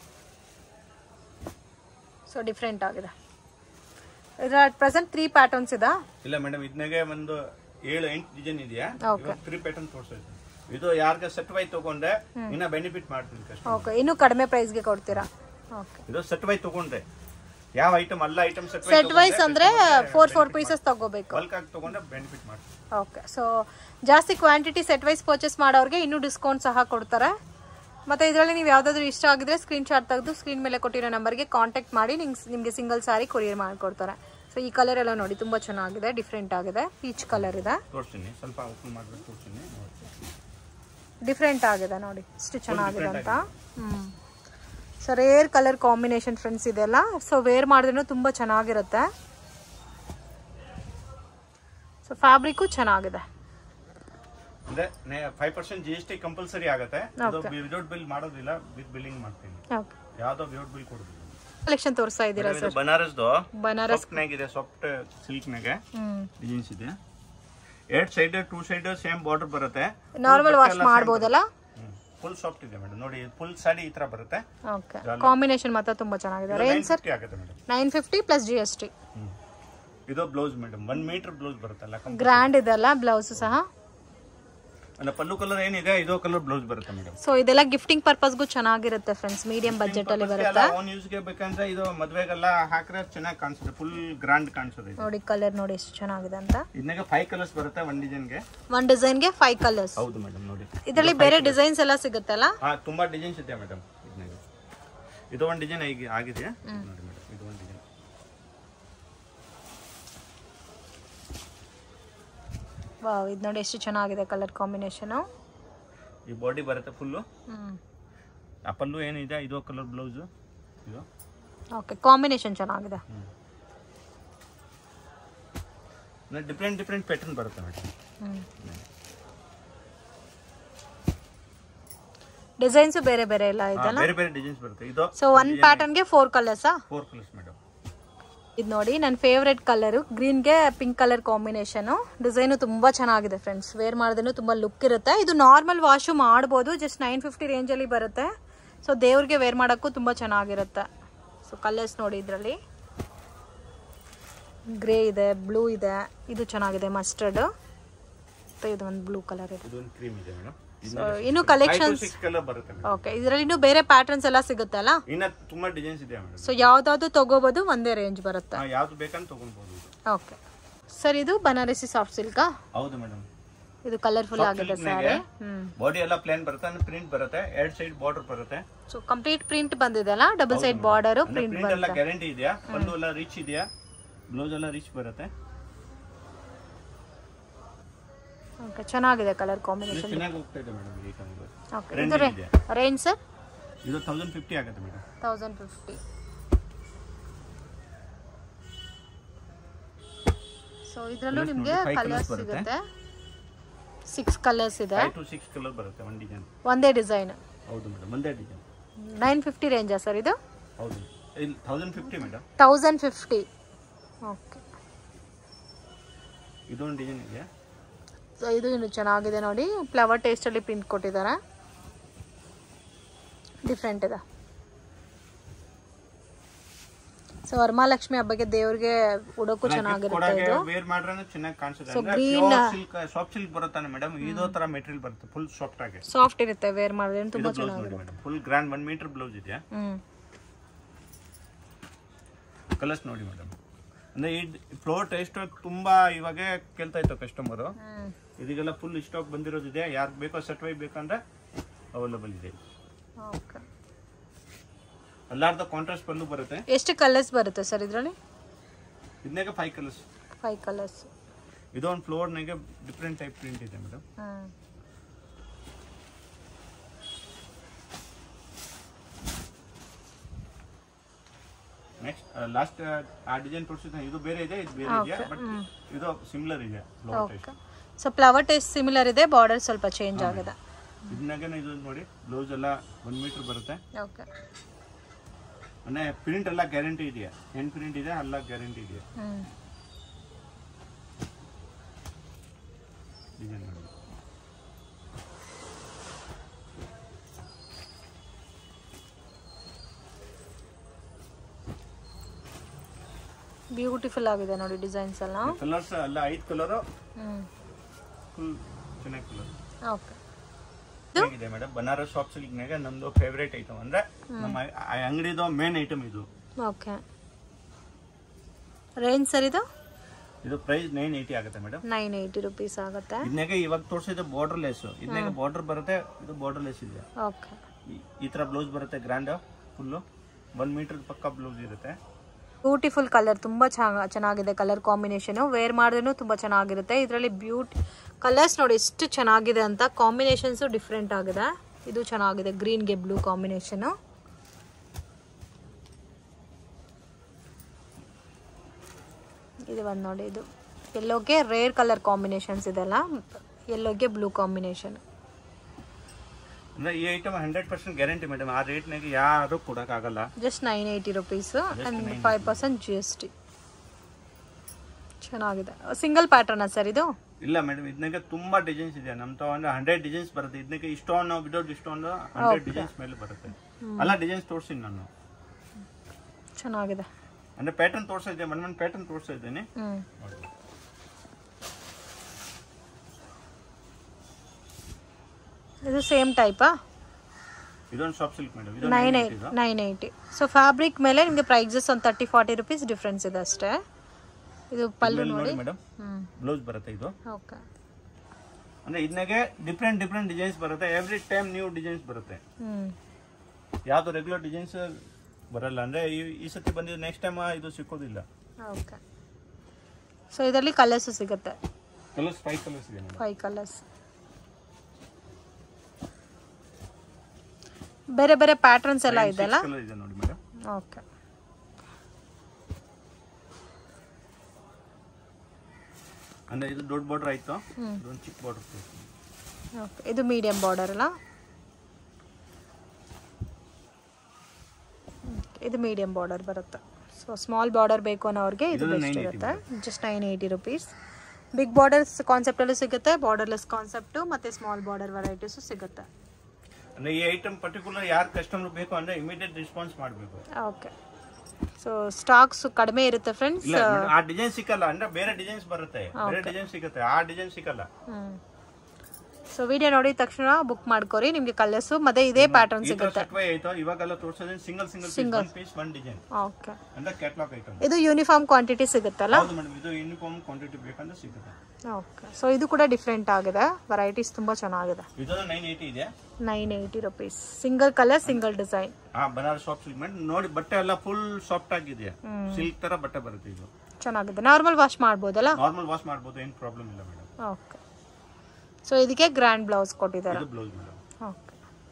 ಸೊ ಡಿಫ್ರೆಂಟ್ ಆಗಿದೆ ಇದರ ಅಟ್ ಪ್ರೆಸೆಂಟ್ ತ್ರೀ ಪ್ಯಾಟರ್ನ್ಸ್ ಇದಾ ಇಲ್ಲ ಮೇಡಮ್ ಇದನ್ನಾಗೆ ಒಂದು ಏಳು ಎಂಟು ಡಿಸೈನ್ ಇದೆಯಾ Okay. ಇವಾಗ ತ್ರೀ ಪ್ಯಾಟರ್ನ್ ತೋರಿಸ್ತಾ ಇದು ಯಾರಿಗೆ ಸೆಟ್ ವೈ ತಗೊಂಡ್ರೆ ಇನ್ನ ಬೆನಿಫಿಟ್ ಮಾಡ್ತೀನಿ ಕಷ್ಟ ಓಕೆ ಇನ್ನೂ ಕಡಿಮೆ ಪ್ರೈಸ್ಗೆ ಕೊಡ್ತೀರಾ ಓಕೆ ಇದು ಸೆಟ್ ವೈ ತಗೊಂಡ್ರೆ ಯಾವ ಐಟಮ್ ಅಲ್ಲ ಐಟಮ್ ಸೆಟ್ ಸೆಟ್ ವೈಸ್ ಅಂದ್ರೆ ಫೋರ್ ಫೋರ್ ಪೀಸಸ್ ತಗೋಬೇಕು ಬಲ್ಕ್ ಆಗಿ ತಗೊಂಡ್ರೆ ಬೆನಿಫಿಟ್ ಮಾಡ್ತೀನಿ ಓಕೆ ಸೊ ಜಾಸ್ತಿ ಕ್ವಾಂಟಿಟಿ ಸೆಟ್ ವೈಸ್ ಪರ್ಚೇಸ್ ಮಾಡೋರಿಗೆ ಇನ್ನೂ ಡಿಸ್ಕೌಂಟ್ ಸಹ ಕೊಡ್ತಾರೆ ಮತ್ತೆ ಇದರಲ್ಲಿ ನೀವು ಯಾವುದಾದ್ರೂ ಇಷ್ಟ ಆಗಿದ್ರೆ ಸ್ಕ್ರೀನ್ ಶಾಟ್ ತೆಗೆದು ಸ್ಕ್ರೀನ್ ಮೇಲೆ ಕೊಟ್ಟಿರೋ ನಂಬರ್ಗೆ ಕಾಂಟ್ಯಾಕ್ಟ್ ಮಾಡಿ ನಿಮ್ಗೆ ನಿಮಗೆ ಸಿಂಗಲ್ ಸಾರಿ ಕೊರಿಯರ್ ಮಾಡಿಕೊಡ್ತಾರೆ ಸೊ ಈ ಕಲರ್ ಎಲ್ಲ ನೋಡಿ ತುಂಬ ಚೆನ್ನಾಗಿದೆ ಡಿಫ್ರೆಂಟ್ ಆಗಿದೆ ಪೀಚ್ ಕಲರ್ ಇದೆ ತೋರಿಸ್ತೀನಿ ಸ್ವಲ್ಪ ಓಪನ್ ಮಾಡ್ಬಿಟ್ಟು ತೋರಿಸ್ತೀನಿ ನೋಡಿ. ಡಿಫ್ರೆಂಟ್ ಆಗಿದೆ ನೋಡಿ ಇಷ್ಟು ಚೆನ್ನಾಗಿದೆ ಅಂತ ಹ್ಞೂ so rare colour combination friends ಇದೆಲ್ಲ ಸೊ ವೇರ್ ಮಾಡಿದ್ರೂ ತುಂಬ ಚೆನ್ನಾಗಿರುತ್ತೆ ಸೊ ಫ್ಯಾಬ್ರಿಕ್ಕು ಚೆನ್ನಾಗಿದೆ ಅಂದ್ರೆ five percent G S T compulsory ಆಗುತ್ತೆ ವಿದೌಟ್ ಬಿಲ್ ಮಾಡೋದಿಲ್ಲ ವಿತ್ ಬಿಲ್ಲಿಂಗ್ ಮಾಡ್ತೀನಿ ಓಕೆ ಯಾವ್ದೋ ವಿದೌಟ್ ಬಿಲ್ ಕೊಡೋದಿಲ್ಲ ಕಲೆಕ್ಷನ್ ತೋರಿಸ್ತಾ ಇದ್ದೀರಾ ಇದು ಬನಾರಸ್ದು ಬನಾರಸ್ ಸಾಫ್ಟ್ ನಾಗಿದೆ ಸಾಫ್ಟ್ ಸಿಲ್ಕ್ ನಾಗೆ ಹ್ಮ್ ಡಿಸೈನ್ಸ್ ಇದೆ ಎರಡ್ side two side same border ಬರುತ್ತೆ ನಾರ್ಮಲ್ ವಾಶ್ ಮಾಡ್ಬೋದಲ್ಲ ಫುಲ್ ಸಾಫ್ಟ್ ಇದೆ ಮೇಡಮ್ ನೋಡಿ ಫುಲ್ ಸಾಡಿ ಈ ತರ ಬರುತ್ತೆ ಓಕೆ ಕಾಂಬಿನೇಷನ್ ಮಾತ್ರ ತುಂಬಾ ಚೆನ್ನಾಗಿದೆ ರೇಂಜ್ ಸರ್ 950 ಆಗುತ್ತೆ madam nine fifty plus G S T ಇದು blouse madam one metre blouse ಬರುತ್ತಲ್ಲ ಗ್ರ್ಯಾಂಡ್ ಇದೆಲ್ಲ ಬ್ಲೌಸ್ ಸಹ ಅಂದ್ರೆ ಪಲ್ಲು ಕಲರ್ ಏನಿದೆ ಇದು ಕಲರ್ ಬ್ಲೌಸ್ ಬರುತ್ತೆ ಮೇಡಮ್ ಸೊ ಇದೆಲ್ಲ ಗಿಫ್ಟಿಂಗ್ ಪರ್ಪಸ್ಗೂ ಚೆನ್ನಾಗಿರುತ್ತೆ ಫ್ರೆಂಡ್ಸ್ ಮೀಡಿಯಂ ಬಜೆಟ್ ಅಲ್ಲಿ ಬರುತ್ತೆ ಓನ್ ಯೂಸ್ಗೆ ಬೇಕಂದ್ರೆ ಇದು ಮದ್ವೆಗೆಲ್ಲ ಹಾಕ್ರೆ ಚೆನ್ನಾಗಿ ಕಾಣಿಸುತ್ತೆ ಫುಲ್ ಗ್ರಾಂಡ್ ಕಾಣಿಸುತ್ತೆ ಇದು ನೋಡಿ ಕಲರ್ ನೋಡಿ ಎಷ್ಟು ಚೆನ್ನಾಗಿದೆ ಅಂತ ಇದನ್ನಾಗ ಫೈವ್ ಕಲರ್ಸ್ ಬರುತ್ತೆ ಒನ್ ಡಿಸೈನ್ಗೆ ಒನ್ ಡಿಸೈನ್ಗೆ ಫೈವ್ ಕಲರ್ಸ್ ಹೌದು ಮೇಡಮ್ ನೋಡಿ ಇದರಲ್ಲಿ ಬೇರೆ ಡಿಸೈನ್ಸ್ ಎಲ್ಲ ಸಿಗುತ್ತಲ್ಲ ಹಾ ತುಂಬಾ ಡಿಸೈನ್ಸ್ ಇದೆ ಮೇಡಮ್ ಇದನ್ನಾಗ ಇದು ಒಂದು ಡಿಸೈನ್ ಆಗಿದೆ ನೋಡಿ ಮೇಡಮ್ ಇದು ಒಂದು ಡಿಸೈನ್ ವಾವ್ ಇದು ನೋಡಿ ಎಷ್ಟು ಚೆನ್ನಾಗಿದೆ ಕಲರ್ ಕಾಂಬಿನೇಷನು ಈ ಬಾಡಿ ಬರುತ್ತೆ ಫುಲ್ಲು ಹ್ಮ್ ಆ ಪಲ್ಲು ಏನಿದೆ ಇದು ಕಲರ್ ಬ್ಲೌಸು ಇದು ಓಕೆ ಕಾಂಬಿನೇಷನ್ ಚೆನ್ನಾಗಿದೆ ಡಿಫ್ರೆಂಟ್ ಡಿಫ್ರೆಂಟ್ ಪ್ಯಾಟರ್ನ್ ಬರುತ್ತೆ ಮೇಡಮ್ ಹ್ಮ್ ಡಿಸೈನ್ಸ್ ಬೇರೆ ಬೇರೆ ಎಲ್ಲ ಇದೆಲ್ಲ ಬೇರೆ ಬೇರೆ ಡಿಸೈನ್ಸ್ ಬರುತ್ತೆ ಇದು ಸೊ ಒನ್ ಪ್ಯಾಟರ್ನ್ಗೆ ಫೋರ್ ಕಲರ್ಸಾ ಫೋರ್ ಕಲರ್ಸ್ ಮೇಡಮ್ ಇದು ನೋಡಿ ನನ್ನ ಫೇವ್ರೆಟ್ ಕಲರು ಗ್ರೀನ್ಗೆ ಪಿಂಕ್ ಕಲರ್ ಕಾಂಬಿನೇಷನು ಡಿಸೈನು ತುಂಬ ಚೆನ್ನಾಗಿದೆ ಫ್ರೆಂಡ್ಸ್ ವೇರ್ ಮಾಡಿದ್ರೂ ತುಂಬ ಲುಕ್ ಇರುತ್ತೆ ಇದು ನಾರ್ಮಲ್ ವಾಶು ಮಾಡ್ಬೋದು ಜಸ್ಟ್ ನೈನ್ ಫಿಫ್ಟಿ ರೇಂಜಲ್ಲಿ ಬರುತ್ತೆ ಸೊ ದೇವ್ರಿಗೆ ವೇರ್ ಮಾಡೋಕ್ಕೂ ತುಂಬ ಚೆನ್ನಾಗಿರುತ್ತೆ ಸೊ ಕಲರ್ಸ್ ನೋಡಿ ಇದರಲ್ಲಿ ಗ್ರೇ ಇದೆ ಬ್ಲೂ ಇದೆ ಇದು ಚೆನ್ನಾಗಿದೆ ಮಸ್ಟರ್ಡ್ ಮತ್ತು ಇದು ಒಂದು ಬ್ಲೂ ಕಲರ್ ಇದೆ ಇದು ಒಂದು ಕ್ರೀಮ್ ಇದೆ ಮೇಡಮ್ ಸೊ ಇನ್ನು ಕಲೆಕ್ಷನ್ಸ್ ಸಿಕ್ಸ್ ಕಲರ್ ಬರುತ್ತೆ ಮೇಡಮ್ ಓಕೆ ಇದರಲ್ಲಿ ಇನ್ನೂ ಬೇರೆ ಪ್ಯಾಟರ್ನ್ಸ್ ಎಲ್ಲ ಸಿಗುತ್ತೆ ಅಲ್ಲ ಇನ್ನ ತುಂಬಾ ಡಿಸೈನ್ಸ್ ಇದೆ ಮೇಡಮ್ ಸೊ ಯಾವುದಾದ್ರು ತಗೋಬೋದು ಒಂದೇ ರೇಂಜ್ ಬರುತ್ತೆ ಯಾವ್ದು ಬೇಕಂತ ತಗೊಳ್ಬೋದು ಇದು. ಓಕೆ ಸರ್ ಇದು ಬನಾರಸಿ ಸಾಫ್ಟ್ ಸಿಲ್ಕಾ ಹೌದು ಮೇಡಮ್ ಇದು ಕಲರ್ಫುಲ್ ಆಗಿದೆ ಸ್ಯಾರಿ ಹ್ಮ್ ಬಾಡಿ ಎಲ್ಲ ಪ್ಲೇನ್ ಬರುತ್ತೆ ಪ್ರಿಂಟ್ ಬರುತ್ತೆ ಎರಡ್ ಸೈಡ್ ಬಾರ್ಡರ್ ಬರುತ್ತೆ ಸೊ ಕಂಪ್ಲೀಟ್ ಪ್ರಿಂಟ್ ಬಂದಿದೆ ಅಲ್ಲ double side border print print ಎಲ್ಲ ಗ್ಯಾರಂಟಿ ಇದೆಯಾ ಪಲ್ಲು ಎಲ್ಲ ರಿಚ್ ಇದೆಯಾ ಬ್ಲೌಸ್ ಎಲ್ಲ ರಿಚ್ ಬರುತ್ತೆ ಓಕೆ ಚೆನ್ನಾಗಿದೆ ಕಲರ್ ಇದು ಕಾಂಬಿನೇಷನ್ ಚೆನ್ನಾಗಿ ಹೋಗ್ತಾ ಇದೆ ಮೇಡಮ್ ಈ ಕಲರ್ ಓಕೆ Trend ಇದು ಇದೆ. ರೇಂಜ್ ಸರ್ ಇದು ತೌಸಂಡ್ ಫಿಫ್ಟಿ ಆಗುತ್ತೆ ಮೇಡಮ್ ತೌಸಂಡ್ ಫಿಫ್ಟಿ ಸೊ ಇದರಲ್ಲೂ Colours ನಿಮಗೆ ನೋಡಿ, five ಕಲರ್ಸ್ colours ಬರುತ್ತೆ. ಸಿಗುತ್ತೆ ಸಿಕ್ಸ್ ಕಲರ್ಸ್ ಇದೆ ಫೈವ್ ಟು ಸಿಕ್ಸ್ ಕಲರ್ ಬರುತ್ತೆ ಒನ್ ಡಿಸೈನ್ ಒಂದೇ ಡಿಸೈನ್ ಹೌದು ಮೇಡಮ್ ಒಂದೇ ಡಿಸೈನ್ ನೈನ್ ಫಿಫ್ಟಿ ರೇಂಜಾ ಸರ್ ಇದು ಹೌದು ಇಲ್ಲಿ thousand fifty madam thousand fifty okay ಇದೊಂದು ಡಿಸೈನ್ ಇದೆ ಸೊ ಇದು ಇನ್ನು ಚೆನ್ನಾಗಿದೆ ನೋಡಿ ಫ್ಲವರ್ ಟೇಸ್ಟಲ್ಲಿ ಪ್ರಿಂಟ್ ಕೊಟ್ಟಿದ್ದಾರೆ ಡಿಫ್ರೆಂಟ್ ಇದೆ ಸೊ ವರಮಹಾಲಕ್ಷ್ಮಿ ಹಬ್ಬಕ್ಕೆ ದೇವ್ರಿಗೆ ಉಡೋಕ್ಕೂ ಚೆನ್ನಾಗಿರುತ್ತೆ ಕೊಡಾಗೆ ಇದು ವೇರ್ ಮಾಡ್ರೆ ಚೆನ್ನಾಗಿ ಕಾಣಿಸುತ್ತೆ So, ಅಂದ್ರೆ green- ಸಿಲ್ಕ್ ಸಾಫ್ಟ್ ಸಿಲ್ಕ್ ಬರುತ್ತಾನೆ ಮೇಡಮ್ ಇದೋ ತರ ಮೆಟೀರಿಯಲ್ ಬರುತ್ತೆ ಫುಲ್ ಸಾಫ್ಟ್ ಆಗಿ ಸಾಫ್ಟ್ ಇರುತ್ತೆ ವೇರ್ ಮಾಡಿದ್ರೆ ಇದು ತುಂಬಾ ಬ್ಲೌಸ್ ಚೆನ್ನಾಗಿದೆ ನೋಡಿ madam full grand one metre blouse ಇದೆಯಾ ಹ್ಮ್ ಕಲರ್ಸ್ ನೋಡಿ ಮೇಡಮ್ ಅಂದ್ರೆ ಈ ಫ್ಲೋರ್ ಟೇಸ್ಟ್ ತುಂಬಾ ಇವಾಗ ಕೇಳ್ತಾ ಇತ್ತು ಕಸ್ಟಮರು ಹ್ಮ್ ಇದೀಗೆಲ್ಲ ಫುಲ್ ಸ್ಟಾಕ್ ಬಂದಿರೋದಿದೆ ಯಾರು ಬೇಕೋ ಸೆಟ್ ವೈ ಬೇಕಂದ್ರೆ ಅವೈಲಬಲ್ ಇದೆ ಓಕೆ ಎಲ್ಲಾರ್ದು ಕಾಂಟ್ರಾಸ್ಟ್ ಪಲ್ಲು ಬರುತ್ತೆ ಎಷ್ಟು ಕಲರ್ಸ್ ಬರುತ್ತೆ ಸರ್ ಇದರಲ್ಲಿ ಇದನ್ನಾಗ ಫೈವ್ ಕಲರ್ಸ್ ಫೈವ್ ಕಲರ್ಸ್ ಇದು ಒಂದು ಫ್ಲೋರ್ನಾಗೆ ಡಿಫ್ರೆಂಟ್ ಟೈಪ್ ಪ್ರಿಂಟ್ ಇದೆ ಮೇಡಮ್ ಹ್ಮ್ ನೆಕ್ಸ್ಟ್ ಲಾಸ್ಟ್ ಆ ಡಿಸೈನ್ ತೋರಿಸಿದ ಇದು ಬೇರೆ ಇದೆ ಇದು ಬೇರೆ ಇದೆಯಾ ಬಟ್ ಇದು ಸಿಮಿಲರ್ ಇದೆ flower type okay so flower taste similar ಇದೆ ಬಾರ್ಡರ್ ಸ್ವಲ್ಪ ಚೇಂಜ್ ಆಗಿದೆ ಇದನ್ನಾಗ ಇದು ನೋಡಿ ಬ್ಲೌಸ್ ಎಲ್ಲ ಒನ್ ಮೀಟರ್ ಬರುತ್ತೆ ಓಕೆ ಅಂದ್ರೆ ಪ್ರಿಂಟ್ ಎಲ್ಲ ಗ್ಯಾರಂಟಿ ಇದೆಯಾ ಹೆಣ್ ಪ್ರಿಂಟ್ ಇದೆ ಎಲ್ಲ ಗ್ಯಾರಂಟಿ ಇದೆಯಾ ಹ್ಮ್ ಡಿಸೈನ್ ನೋಡಿ ಬ್ಯೂಟಿಫುಲ್ ಆಗಿದೆ ನೋಡಿ ಡಿಸೈನ್ಸ್ ಎಲ್ಲ ಕಲರ್ಸ್ ಎಲ್ಲ ಐದು ಕಲರು ಹ್ಮ್ ಫುಲ್ ಚೆನ್ನಾಗಿ ಕಲರ್ ಓಕೆ ಹೇಗಿದೆ ಮೇಡಮ್ ಬನಾರಸ್ ಶಾಪ್ ಸಿಲ್ಕ್ನಾಗ ನಮ್ದು ಫೇವ್ರೇಟ್ ಐಟಮ್ ಅಂದ್ರೆ ನಮ್ಮ ಆ ಅಂಗಡಿದು ಮೇನ್ ಐಟಮ್ ಇದು ಓಕೆ ರೇಂಜ್ ಸರ್ ಇದು ಇದು ಪ್ರೈಸ್ ನೈನ್ ಏಯ್ಟಿ ಆಗುತ್ತೆ ಮೇಡಮ್ ನೈನ್ ಏಯ್ಟಿ ರುಪೀಸ್ ಆಗುತ್ತೆ ಇದನ್ನಾಗ ಇವಾಗ ತೋರಿಸಿದ ಬಾರ್ಡರ್ ಲೆಸ್ ಇದನ್ನಾಗ ಬಾರ್ಡರ್ ಬರುತ್ತೆ ಇದು ಬಾರ್ಡರ್ ಲೆಸ್ ಇದೆ ಓಕೆ ಈ- ಈ ತರ ಬ್ಲೌಸ್ ಬರುತ್ತೆ ಗ್ರ್ಯಾಂಡ್ ಫುಲ್ಲು ಒನ್ ಮೀಟರ್ ಪಕ್ಕ ಬ್ಲೌಸ್ ಇರುತ್ತೆ ಬ್ಯೂಟಿಫುಲ್ ಕಲರ್ ತುಂಬ ಚೆನ್ನಾಗಿದೆ ಕಲರ್ ಕಾಂಬಿನೇಷನು ವೇರ್ ಮಾಡಿದ್ರೂ ತುಂಬ ಚೆನ್ನಾಗಿರುತ್ತೆ ಇದರಲ್ಲಿ ಬ್ಯೂಟಿ ಕಲರ್ಸ್ ನೋಡಿ ಎಷ್ಟು ಚೆನ್ನಾಗಿದೆ ಅಂತ ಕಾಂಬಿನೇಷನ್ಸು ಡಿಫ್ರೆಂಟ್ ಆಗಿದೆ ಇದು ಚೆನ್ನಾಗಿದೆ ಗ್ರೀನ್ಗೆ ಬ್ಲೂ ಕಾಂಬಿನೇಷನು ಇದು ಒಂದು ನೋಡಿ ಇದು ಎಲ್ಲೋಗೆ ರೇರ್ ಕಲರ್ ಕಾಂಬಿನೇಷನ್ಸ್ ಇದೆಲ್ಲ ಎಲ್ಲೋಗೆ ಬ್ಲೂ ಕಾಂಬಿನೇಷನ್ ಅಂದ್ರೆ ಈ item hundred percent guarantee madam ಆ ರೇಟ್ನಾಗ ಯಾರು ಕೊಡೋಕ್ಕಾಗಲ್ಲ just nine eighty rupees and five percent G S T ಚೆನ್ನಾಗಿದೆ ಸಿಂಗಲ್ ಪ್ಯಾಟರ್ನಾ ಸರ್ ಇದು ಇಲ್ಲ ಮೇಡಮ್ ಇದನ್ನಾಗ ತುಂಬಾ ಡಿಸೈನ್ಸ್ ಇದೆ ನಮ್ ತಾವ ಅಂದ್ರೆ ಹಂಡ್ರೆಡ್ ಡಿಸೈನ್ಸ್ ಬರುತ್ತೆ ಇದನ್ನಾಗ ಇಷ್ಟೊಂದು ವಿದೌಟ್ ಇಷ್ಟೊಂದು ಹಂಡ್ರೆಡ್ ಡಿಸೈನ್ಸ್ ಮೇಲೆ ಬರುತ್ತೆ ಎಲ್ಲ ಡಿಸೈನ್ಸ್ ತೋರಿಸ್ತೀನಿ ನಾನು ಚೆನ್ನಾಗಿದೆ ಅಂದ್ರೆ ಪ್ಯಾಟರ್ನ್ ತೋರಿಸ್ತಾ ಇದ್ದೆ ಮನ್ ಮನ್ ಪ್ಯಾಟರ್ನ್ ತೋರಿಸ್ತಾ ಇದ್ದೀನಿ ಹ್ಞೂ ನೋಡಿ. ಇದು ಸೇಮ್ ಟೈಪಾ ಇದೊಂದು ಶಾಪ್ ಸಿಲ್ಕ್ ಮೇಡಮ್ ಇದು nine eight nine eighty so fabric ಮೇಲೆ ನಿಮಗೆ ಪ್ರೈಸಸ್ ಒಂದು ತರ್ಟಿ ಫಾರ್ಟಿ ರುಪೀಸ್ ಡಿಫ್ರೆನ್ಸ್ ಇದೆ ಅಷ್ಟೇ ಇದು ಪಲ್ಲು ನೋಡಿ ನೋಡಿ ಮೇಡಮ್ ಹ್ಞೂ ಬ್ಲೌಸ್ ಬರುತ್ತೆ ಇದು ಓಕೆ ಅಂದ್ರೆ ಇದನ್ನಾಗೆ ಡಿಫ್ರೆಂಟ್ ಡಿಫ್ರೆಂಟ್ ಡಿಸೈನ್ಸ್ ಬರುತ್ತೆ ಎವ್ರಿ ಟೈಮ್ ನ್ಯೂ ಡಿಸೈನ್ಸ್ ಬರುತ್ತೆ ಹ್ಞೂ ಯಾವ್ದು ರೆಗ್ಯುಲರ್ ಡಿಸೈನ್ಸ್ ಬರಲ್ಲ ಅಂದ್ರೆ ಈ ಈ ಸತಿ ಬಂದಿದ್ದು ನೆಕ್ಸ್ಟ್ ಟೈಮ್ ಇದು ಸಿಕ್ಕೋದಿಲ್ಲ ಓಕೆ ಸೊ ಇದರಲ್ಲಿ ಕಲರ್ಸು ಸಿಗುತ್ತೆ ಕಲರ್ಸ್ ಫೈವ್ ಕಲರ್ಸ್ ಇದೆ ಮೇಡಮ್ ಫೈವ್ ಕಲರ್ಸ್ ಬೇರೆ ಬೇರೆ ಪ್ಯಾಟರ್ನ್ಸ್ ಎಲ್ಲ ಇದೆಲ್ಲ ಕಲರ್ ಇದೆ ನೋಡಿ ಮೇಡಮ್ ಓಕೆ ಅಂದ್ರೆ ಇದು ದೊಡ್ಡ ಬಾರ್ಡರ್ ಆಯ್ತು ಇದೊಂದು ಚಿಕ್ಕ ಬಾರ್ಡರ್ ಓಕೆ ಇದು ಮೀಡಿಯಂ ಬಾರ್ಡರ್ ಅಲ್ಲ ಹ್ಮ್. ಇದು ಮೀಡಿಯಂ ಬಾರ್ಡರ್ ಬರುತ್ತೆ ಸೊ ಸ್ಮಾಲ್ ಬಾರ್ಡರ್ ಬೇಕು ಅನ್ನೋರಿಗೆ ಇದು ಇದು ಬೆಸ್ಟ್ 980 ಇರುತ್ತೆ just nine eighty rupees big borders ಕಾನ್ಸೆಪ್ಟಲ್ಲೂ ಸಿಗುತ್ತೆ ಬಾರ್ಡರ್ಲೆಸ್ ಕಾನ್ಸೆಪ್ಟು ಮತ್ತು ಸ್ಮಾಲ್ ಬಾರ್ಡರ್ ವೆರೈಟೀಸು ಸಿಗುತ್ತೆ ಅಂದ್ರೆ ಈ ಐಟಮ್ ಪರ್ಟಿಕ್ಯುಲರ್ ಯಾರು ಕಸ್ಟಮರ್ ಬೇಕು ಅಂದ್ರೆ ಇಮಿಡಿಯೇಟ್ ರೆಸ್ಪಾನ್ಸ್ ಮಾಡಬೇಕು ಓಕೆ ಸೊ ಸ್ಟಾಕ್ಸ್ ಕಡಿಮೆ ಇರುತ್ತೆ ಫ್ರೆಂಡ್ಸ್ ಇಲ್ಲ madam, ಆ ಡಿಸೈನ್ ಸಿಕ್ಕಲ್ಲ ಅಂದ್ರೆ ಬೇರೆ ಡಿಸೈನ್ಸ್ ಬರುತ್ತೆ ಬೇರೆ ಡಿಸೈನ್ ಸಿಗುತ್ತೆ ಆ ಡಿಸೈನ್ ಸಿಕ್ಕಲ್ಲ ಸೊ ವಿಡಿಯೋ ನೋಡಿದ ತಕ್ಷಣ ಬುಕ್ ಮಾಡ್ಕೊರಿ ನಿಮಗೆ ಕಲರ್ಸು ಮತ್ತೆ ಇದೇ ಪ್ಯಾಟರ್ನ್ ಈ ತರ ಸಿಗುತ್ತೆ ಸಟ್ವೈ ಆಯ್ತು ಇವಾಗೆಲ್ಲ ತೋರಿಸೋದ್ರೆ single single piece one piece one design okay ಅಂದ್ರೆ ಕ್ಯಾಟ್ಲಾಗ್ ಐಟಮ್ ಇದು ಯೂನಿಫಾರ್ಮ್ ಕ್ವಾಂಟಿಟಿ ಸಿಗುತ್ತಲ್ಲ ಹೌದು ಮೇಡಮ್ ಇದು ಯೂನಿಫಾರ್ಮ್ ಕ್ವಾಂಟಿಟಿ ಬೇಕಂದ್ರೆ ಸಿಗುತ್ತೆ ಓಕೆ ಸೊ ಇದು ಕೂಡ ಡಿಫ್ರೆಂಟ್ ಆಗಿದೆ ವೆರೈಟೀಸ್ ತುಂಬ ಚೆನ್ನಾಗಿದೆ ಇದು ನೈನ್ ಏಯ್ಟಿ ಇದೆ nine eighty rupees single colour single design ಹಾ ಬನಾರಸ್ ಸಾಫ್ಟ್ ಸಿಲ್ಕ್ ಮೇಡಮ್ ನೋಡಿ ಬಟ್ಟೆ ಎಲ್ಲ ಫುಲ್ ಸಾಫ್ಟ್ ಆಗಿದೆ ಸಿಲ್ಕ್ ತರ ಬಟ್ಟೆ ಬರುತ್ತೆ ಇದು ಚೆನ್ನಾಗಿದೆ ನಾರ್ಮಲ್ ವಾಶ್ ಮಾಡ್ಬೋದಲ್ಲ ನಾರ್ಮಲ್ ವಾಶ್ ಮಾಡ್ಬೋದು ಏನು ಪ್ರಾಬ್ಲಮ್ ಇಲ್ಲ ಮೇಡಮ್ ಓಕೆ ಸೊ ಇದಕ್ಕೆ ಗ್ರ್ಯಾಂಡ್ ಬ್ಲೌಸ್ ಕೊಟ್ಟಿದ್ದಾರೆ ಇದು ಬ್ಲೌಸ್ ಮೇಡಮ್ ಓಕೆ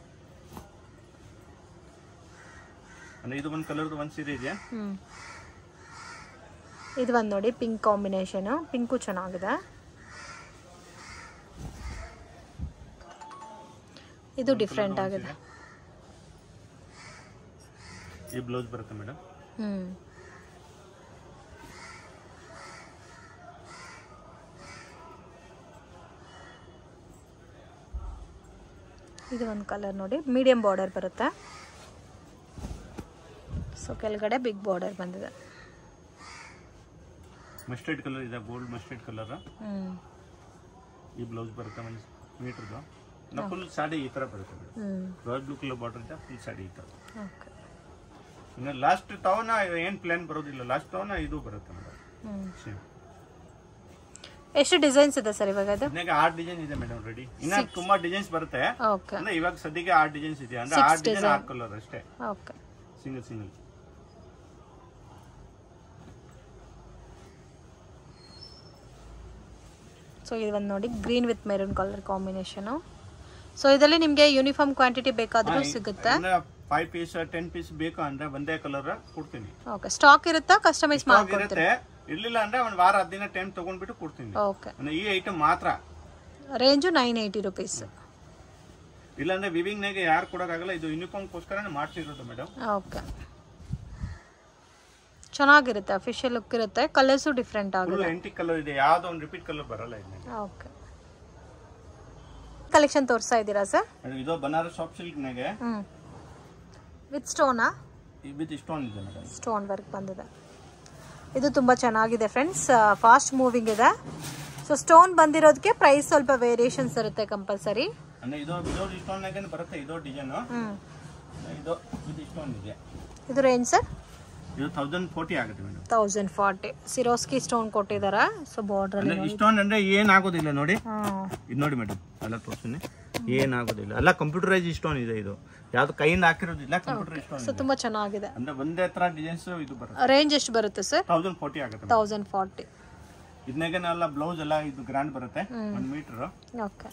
ಅಂದ್ರೆ ಇದು ಒಂದು ಕಲರ್ದು ಒಂದು ಸೀರೆ ಇದೆಯಾ ಹ್ಞೂ ಇದು ಒಂದು ನೋಡಿ ಪಿಂಕ್ ಕಾಂಬಿನೇಷನು ಪಿಂಕು ಚೆನ್ನಾಗಿದೆ ಇದು ಡಿಫ್ರೆಂಟ್ ಆಗಿದೆ ಈ ಬ್ಲೌಸ್ ಬರುತ್ತೆ ಮೇಡಮ್ ಹ್ಞೂ ಇದು ಒಂದು ಕಲರ್ ನೋಡಿ ಮೀಡಿಯಂ ಬಾರ್ಡರ್ ಬರುತ್ತೆ ಸೊ ಕೆಳಗಡೆ ಬಿಗ್ ಬಾರ್ಡರ್ ಬಂದಿದೆ ಮಸ್ಟರ್ಡ್ ಕಲರ್ ಇದೆ ಗೋಲ್ಡ್ ಮಸ್ಟರ್ಡ್ ಕಲರ್ ಹ್ಞೂ ಈ ಬ್ಲೌಸ್ ಬರುತ್ತೆ ಒಂದು ಮೀಟರ್ದು ಫುಲ್ ಸಾಡಿ ಈ ತರ ಬರುತ್ತೆ ಮೇಡಮ್ ಹ್ಞೂ ರಾಯಲ್ ಬ್ಲೂ ಕಲರ್ ಬಾರ್ಡರ್ ಇದೆ ಫುಲ್ ಸಾಡಿ ಈ ತರ ಓಕೆ ಇನ್ನು ಲಾಸ್ಟ್ ಟೌನ ಏನು ಪ್ಲಾನ್ ಬರೋದಿಲ್ಲ ಲಾಸ್ಟ್ ಟೌನ ಇದು ಬರುತ್ತೆ ಮೇಡಮ್ ಹ್ಞೂ ಸೇಮ್ ಎಷ್ಟು ಡಿಸೈನ್ಸ್ ಇದೆ ಸರ್ ಇವಾಗ ಇದು ಇದನ್ನಾಗ ಆರ್ ಡಿಸೈನ್ ಇದೆ ಮೇಡಮ್ ರೆಡಿ ಇನ್ನ ತುಂಬಾ ಡಿಸೈನ್ಸ್ ಬರುತ್ತೆ ಓಕೆ ಅಂದ್ರೆ ಇವಾಗ ಸದ್ಯಕ್ಕೆ ಆರ್ ಡಿಸೈನ್ಸ್ ಇದೆ ಅಂದ್ರೆ ಆರ್ ಡಿಸೈನ್ ಆರ್ ಕಲರ್ ಅಷ್ಟೇ ಓಕೆ ಸಿಂಗಲ್ ಸಿಂಗಲ್ ಸೊ ಇದು ಒಂದು ನೋಡಿ green with maroon colour combination so ಇದರಲ್ಲಿ ನಿಮಗೆ ಯೂನಿಫಾರ್ಮ್ ಕ್ವಾಂಟಿಟಿ ಬೇಕಾದರೂ ಸಿಗುತ್ತೆ ಫೈವ್ ಪೀಸ್ ಟೆನ್ ಪೀಸ್ ಬೇಕು ಅಂದ್ರೆ ಒಂದೇ ಕಲರ್ ಕೊಡ್ತೀನಿ ಓಕೆ ಸ್ಟಾಕ್ ಇರುತ್ತಾ ಕಸ್ಟಮೈಸ್ Stock ಮಾಡ್ಕೊಡ್ತೀರಾ ಇರುತ್ತೆ ಇರ್ಲಿಲ್ಲ ಅಂದ್ರೆ ಒಂದ್ ವಾರ ಹತ್ತು ದಿನ ಟೈಮ್ ತಗೊಂಡ್ಬಿಟ್ಟು ಕೊಡ್ತೀನಿ ಓಕೆ ಅಂದ್ರೆ ಈ ಐಟಮ್ ಮಾತ್ರ ರೇಂಜು ನೈನ್ ಏಯ್ಟಿ ರುಪೀಸ್ ಇಲ್ಲಾಂದ್ರೆ ವಿವಿಂಗ್ ನಾಗೆ ಯಾರು ಕೊಡೋಕ್ಕಾಗಲ್ಲ ಇದು ಯೂನಿಫಾರ್ಮ್ಗೋಸ್ಕರ ಮಾಡ್ತಿರೋದು ಮೇಡಮ್ ಓಕೆ ಚೆನ್ನಾಗಿರುತ್ತೆ ಅಫಿಷಿಯಲ್ ಲುಕ್ ಇರುತ್ತೆ ಕಲರ್ಸು ಡಿಫ್ರೆಂಟ್ ಫುಲ್ ಆಗುತ್ತೆ ಎಂಟಿ ಕಲರ್ ಇದೆ ಯಾವ್ದೋ ಒಂದು ರಿಪೀಟ್ ಕಲರ್ ಬರಲ್ಲ ಇದೆ ಓಕೆ ಕಲೆಕ್ಷನ್ ತೋರಿಸ್ತಾ ಇದ್ದೀರಾ ಸರ್ ಮೇಡಮ್ ಇದು ಬನಾರಸ್ ಸಾಫ್ಟ್ ಸಿಲ್ಕ್ ನಾಗೆ ಹ್ಞೂ ವಿತ್ ಸ್ಟೋನಾ ವಿತ್ ಇಷ್ಟೊಂದು ಇದೆ ಮೇಡಮ್ ಸ್ಟೋನ್ ವರ್ಕ್ ಬಂದಿದೆ ಇದು ತುಂಬ ಚೆನ್ನಾಗಿದೆ ಫ್ರೆಂಡ್ಸ್ ಫಾಸ್ಟ್ ಮೂವಿಂಗ್ ಇದೆ ಸೊ ಸ್ಟೋನ್ ಬಂದಿರೋದಕ್ಕೆ ಪ್ರೈಸ್ ಸ್ವಲ್ಪ ವೇರಿಯೇಷನ್ಸ್ ಇರುತ್ತೆ ಕಂಪಲ್ಸರಿ ಅಂದ್ರೆ ಇದು ಇದು ಇಷ್ಟೊಂದಾಗೆ ಬರುತ್ತೆ ಇದು ಡಿಸೈನ್ ಹ್ಞೂ ಇದು ಇದು ಇಷ್ಟೊಂದು ಇದೆ ಇದು ರೇಂಜ್ ಸರ್ ಇದು ತೌಸಂಡ್ ಫೋರ್ಟಿ ಆಗುತ್ತೆ madam thousand forty Swarovski stone ಕೊಟ್ಟಿದ್ದಾರೆ ಸೊ ಬಾರ್ಡ್ರಲ್ಲಿ ಅಂದ್ರೆ ಇಷ್ಟೊಂದು ಅಂದ್ರೆ ಏನಾಗೋದಿಲ್ಲ ನೋಡಿ ಹಾಂ ಇದು ನೋಡಿ ಮೇಡಮ್ ಎಲ್ಲ ತೋರಿಸ್ತೀನಿ ಏನಾಗೋದಿಲ್ಲ ಎಲ್ಲ ಕಂಪ್ಯೂಟರೈಸ್ ಇಷ್ಟೊಂದು ಇದೆ ಇದು ಯಾವ್ದು ಕೈಯಿಂದ ಹಾಕಿರೋದಿಲ್ಲ ಕಂಪ್ಯೂಟರ್ ಇಷ್ಟೊಂದು ಸೊ ತುಂಬ ಚೆನ್ನಾಗಿದೆ ಅಂದ್ರೆ ಒಂದೇ ತರ ಡಿಸೈನ್ಸ್ ಇದು ಬರುತ್ತೆ ರೇಂಜ್ ಎಷ್ಟು ಬರುತ್ತೆ ಸರ್ ತೌಸಂಡ್ ಫೋರ್ಟಿ ಆಗುತ್ತೆ ತೌಸಂಡ್ ಫಾರ್ಟಿ ಇದನ್ನಾಗೆಲ್ಲ ಬ್ಲೌಸ್ ಎಲ್ಲ ಇದು ಗ್ರ್ಯಾಂಡ್ ಬರುತ್ತೆ ಒಂದ್ ಮೀಟರ್ ಓಕೆ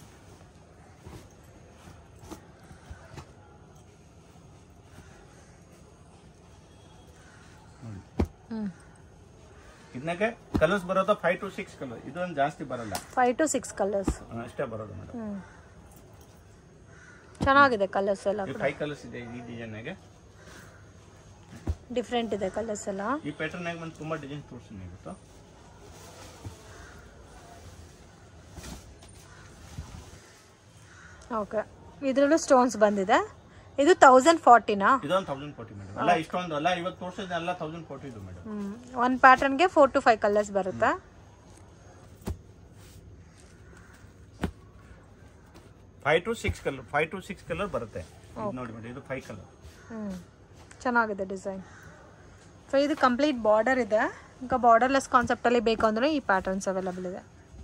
ಹ್ಞೂ ಇದನ್ನಾಗೆ ಕಲರ್ಸ್ ಬರೋದು ಫೈವ್ ಟು ಸಿಕ್ಸ್ ಕಲರ್ ಇದೊಂದು ಜಾಸ್ತಿ ಬರಲ್ಲ ಫೈವ್ ಟು ಸಿಕ್ಸ್ ಕಲರ್ಸ್ ಆ, ಅಷ್ಟೇ ಬರೋದು ಮೇಡಮ್ ಹ್ಞೂ ಚೆನ್ನಾಗಿದೆ ಕಲರ್ಸ್ ಎಲ್ಲ ಈ ಫೈವ್ ಕಲರ್ಸ್ ಇದೆ ಈ ಡಿಸೈನ್ನಾಗೆ ಡಿಫ್ರೆಂಟ್ ಇದೆ ಕಲರ್ಸ್ ಎಲ್ಲ ಈ ಪ್ಯಾಟರ್ನ್ ಆಗಿ ಒಂದು ತುಂಬಾ ಡಿಸೈನ್ ತೋರಿಸ್ತೀನಿ ಇವತ್ತು ಓಕೆ ಇದರಲ್ಲೂ ಸ್ಟೋನ್ಸ್ ಬಂದಿದೆ ಇದು ತೌಸಂಡ್ ಫಾರ್ಟಿನಾ ಇದೊಂದು ತೌಸಂಡ್ ಫೋರ್ಟಿ ಮೇಡಮ್ ಅಲ್ಲ ಇಷ್ಟೊಂದು ಅಲ್ಲ ಇವತ್ತು ತೋರಿಸಿದ ಎಲ್ಲ ತೌಸಂಡ್ ಫೋರ್ಟಿ ಇದು ಮೇಡಮ್ ಒಂದು ಪ್ಯಾಟರ್ನ್ಗೆ ಫೋರ್ ಟು ಫೈವ್ ಕಲರ್ಸ್ ಬರುತ್ತೆ five to six colour five to six colour ಬರುತ್ತೆ ಇದು ನೋಡಿ ಮೇಡಮ್ ಇದು ಫೈವ್ ಕಲರ್ ಹ್ಞೂ ಚೆನ್ನಾಗಿದೆ ಡಿಸೈನ್ ಸೊ ಇದು ಕಂಪ್ಲೀಟ್ ಬಾರ್ಡರ್ ಇದೆ ಈಗ ಬಾರ್ಡರ್ಲೆಸ್ ಕಾನ್ಸೆಪ್ಟಲ್ಲಿ ಬೇಕು ಅಂದರೆ ಈ ಪ್ಯಾಟರ್ನ್ಸ್ ಅವೈಲಬಲ್ ಇದೆ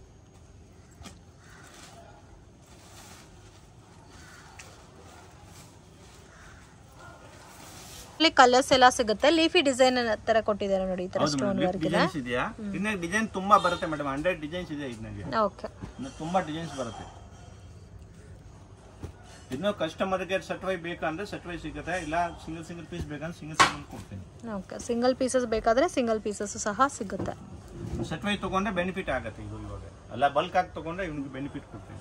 ಇಲ್ಲಿ ಕಲರ್ಸ್ ಎಲ್ಲ ಸಿಗುತ್ತೆ ಲೀಫಿ ಡಿಸೈನ್ ತರ ಕೊಟ್ಟಿದ್ದಾರೆ ನೋಡಿ ಈ ತರ ಹೌದು ಸ್ಟೋನ್ ಮೇಡಮ್ ವರ್ಕ್ ಇದೆ ಡಿಸೈನ್ಸ್ ಇದೆಯಾ ಇನ್ನ ಡಿಸೈನ್ ತುಂಬಾ ಬರುತ್ತೆ ಮೇಡಮ್ ಹಂಡ್ರೆಡ್ ಡಿಸೈನ್ಸ್ ಇದೆ ಇದನ್ನಾಗೆ ಓಕೆ ಇನ್ನು ತುಂಬಾ ಡಿಸೈನ್ಸ್ ಬರುತ್ತೆ ಇನ್ನು ಕಸ್ಟಮರ್ಗೆ ಸರ್ಟಿಫೈ ಬೇಕಂದ್ರೆ ಸರ್ಟಿಫೈ ಸಿಗುತ್ತೆ ಇಲ್ಲ ಸಿಂಗಲ್ ಸಿಂಗಲ್ ಪೀಸ್ ಬೇಕಂದ್ರೆ ಸಿಂಗಲ್ ಸಿಂಗಲ್ ಕೊಡ್ತೀನಿ ಓಕೆ ಸಿಂಗಲ್ ಪೀಸಸ್ ಬೇಕಾದರೆ ಸಿಂಗಲ್ ಪೀಸಸ್ ಸಹ ಸಿಗುತ್ತೆ ಸರ್ಟಿಫೈ ತಗೊಂಡ್ರೆ ಬೆನಿಫಿಟ್ ಆಗುತ್ತೆ ಇದು ಇವಾಗ ಅಲ್ಲ ಬಲ್ಕ್ ಆಗಿ ತಗೊಂಡ್ರೆ ಇವ್ನಿಗೆ ಬೆನಿಫಿಟ್ ಕೊಡ್ತೀನಿ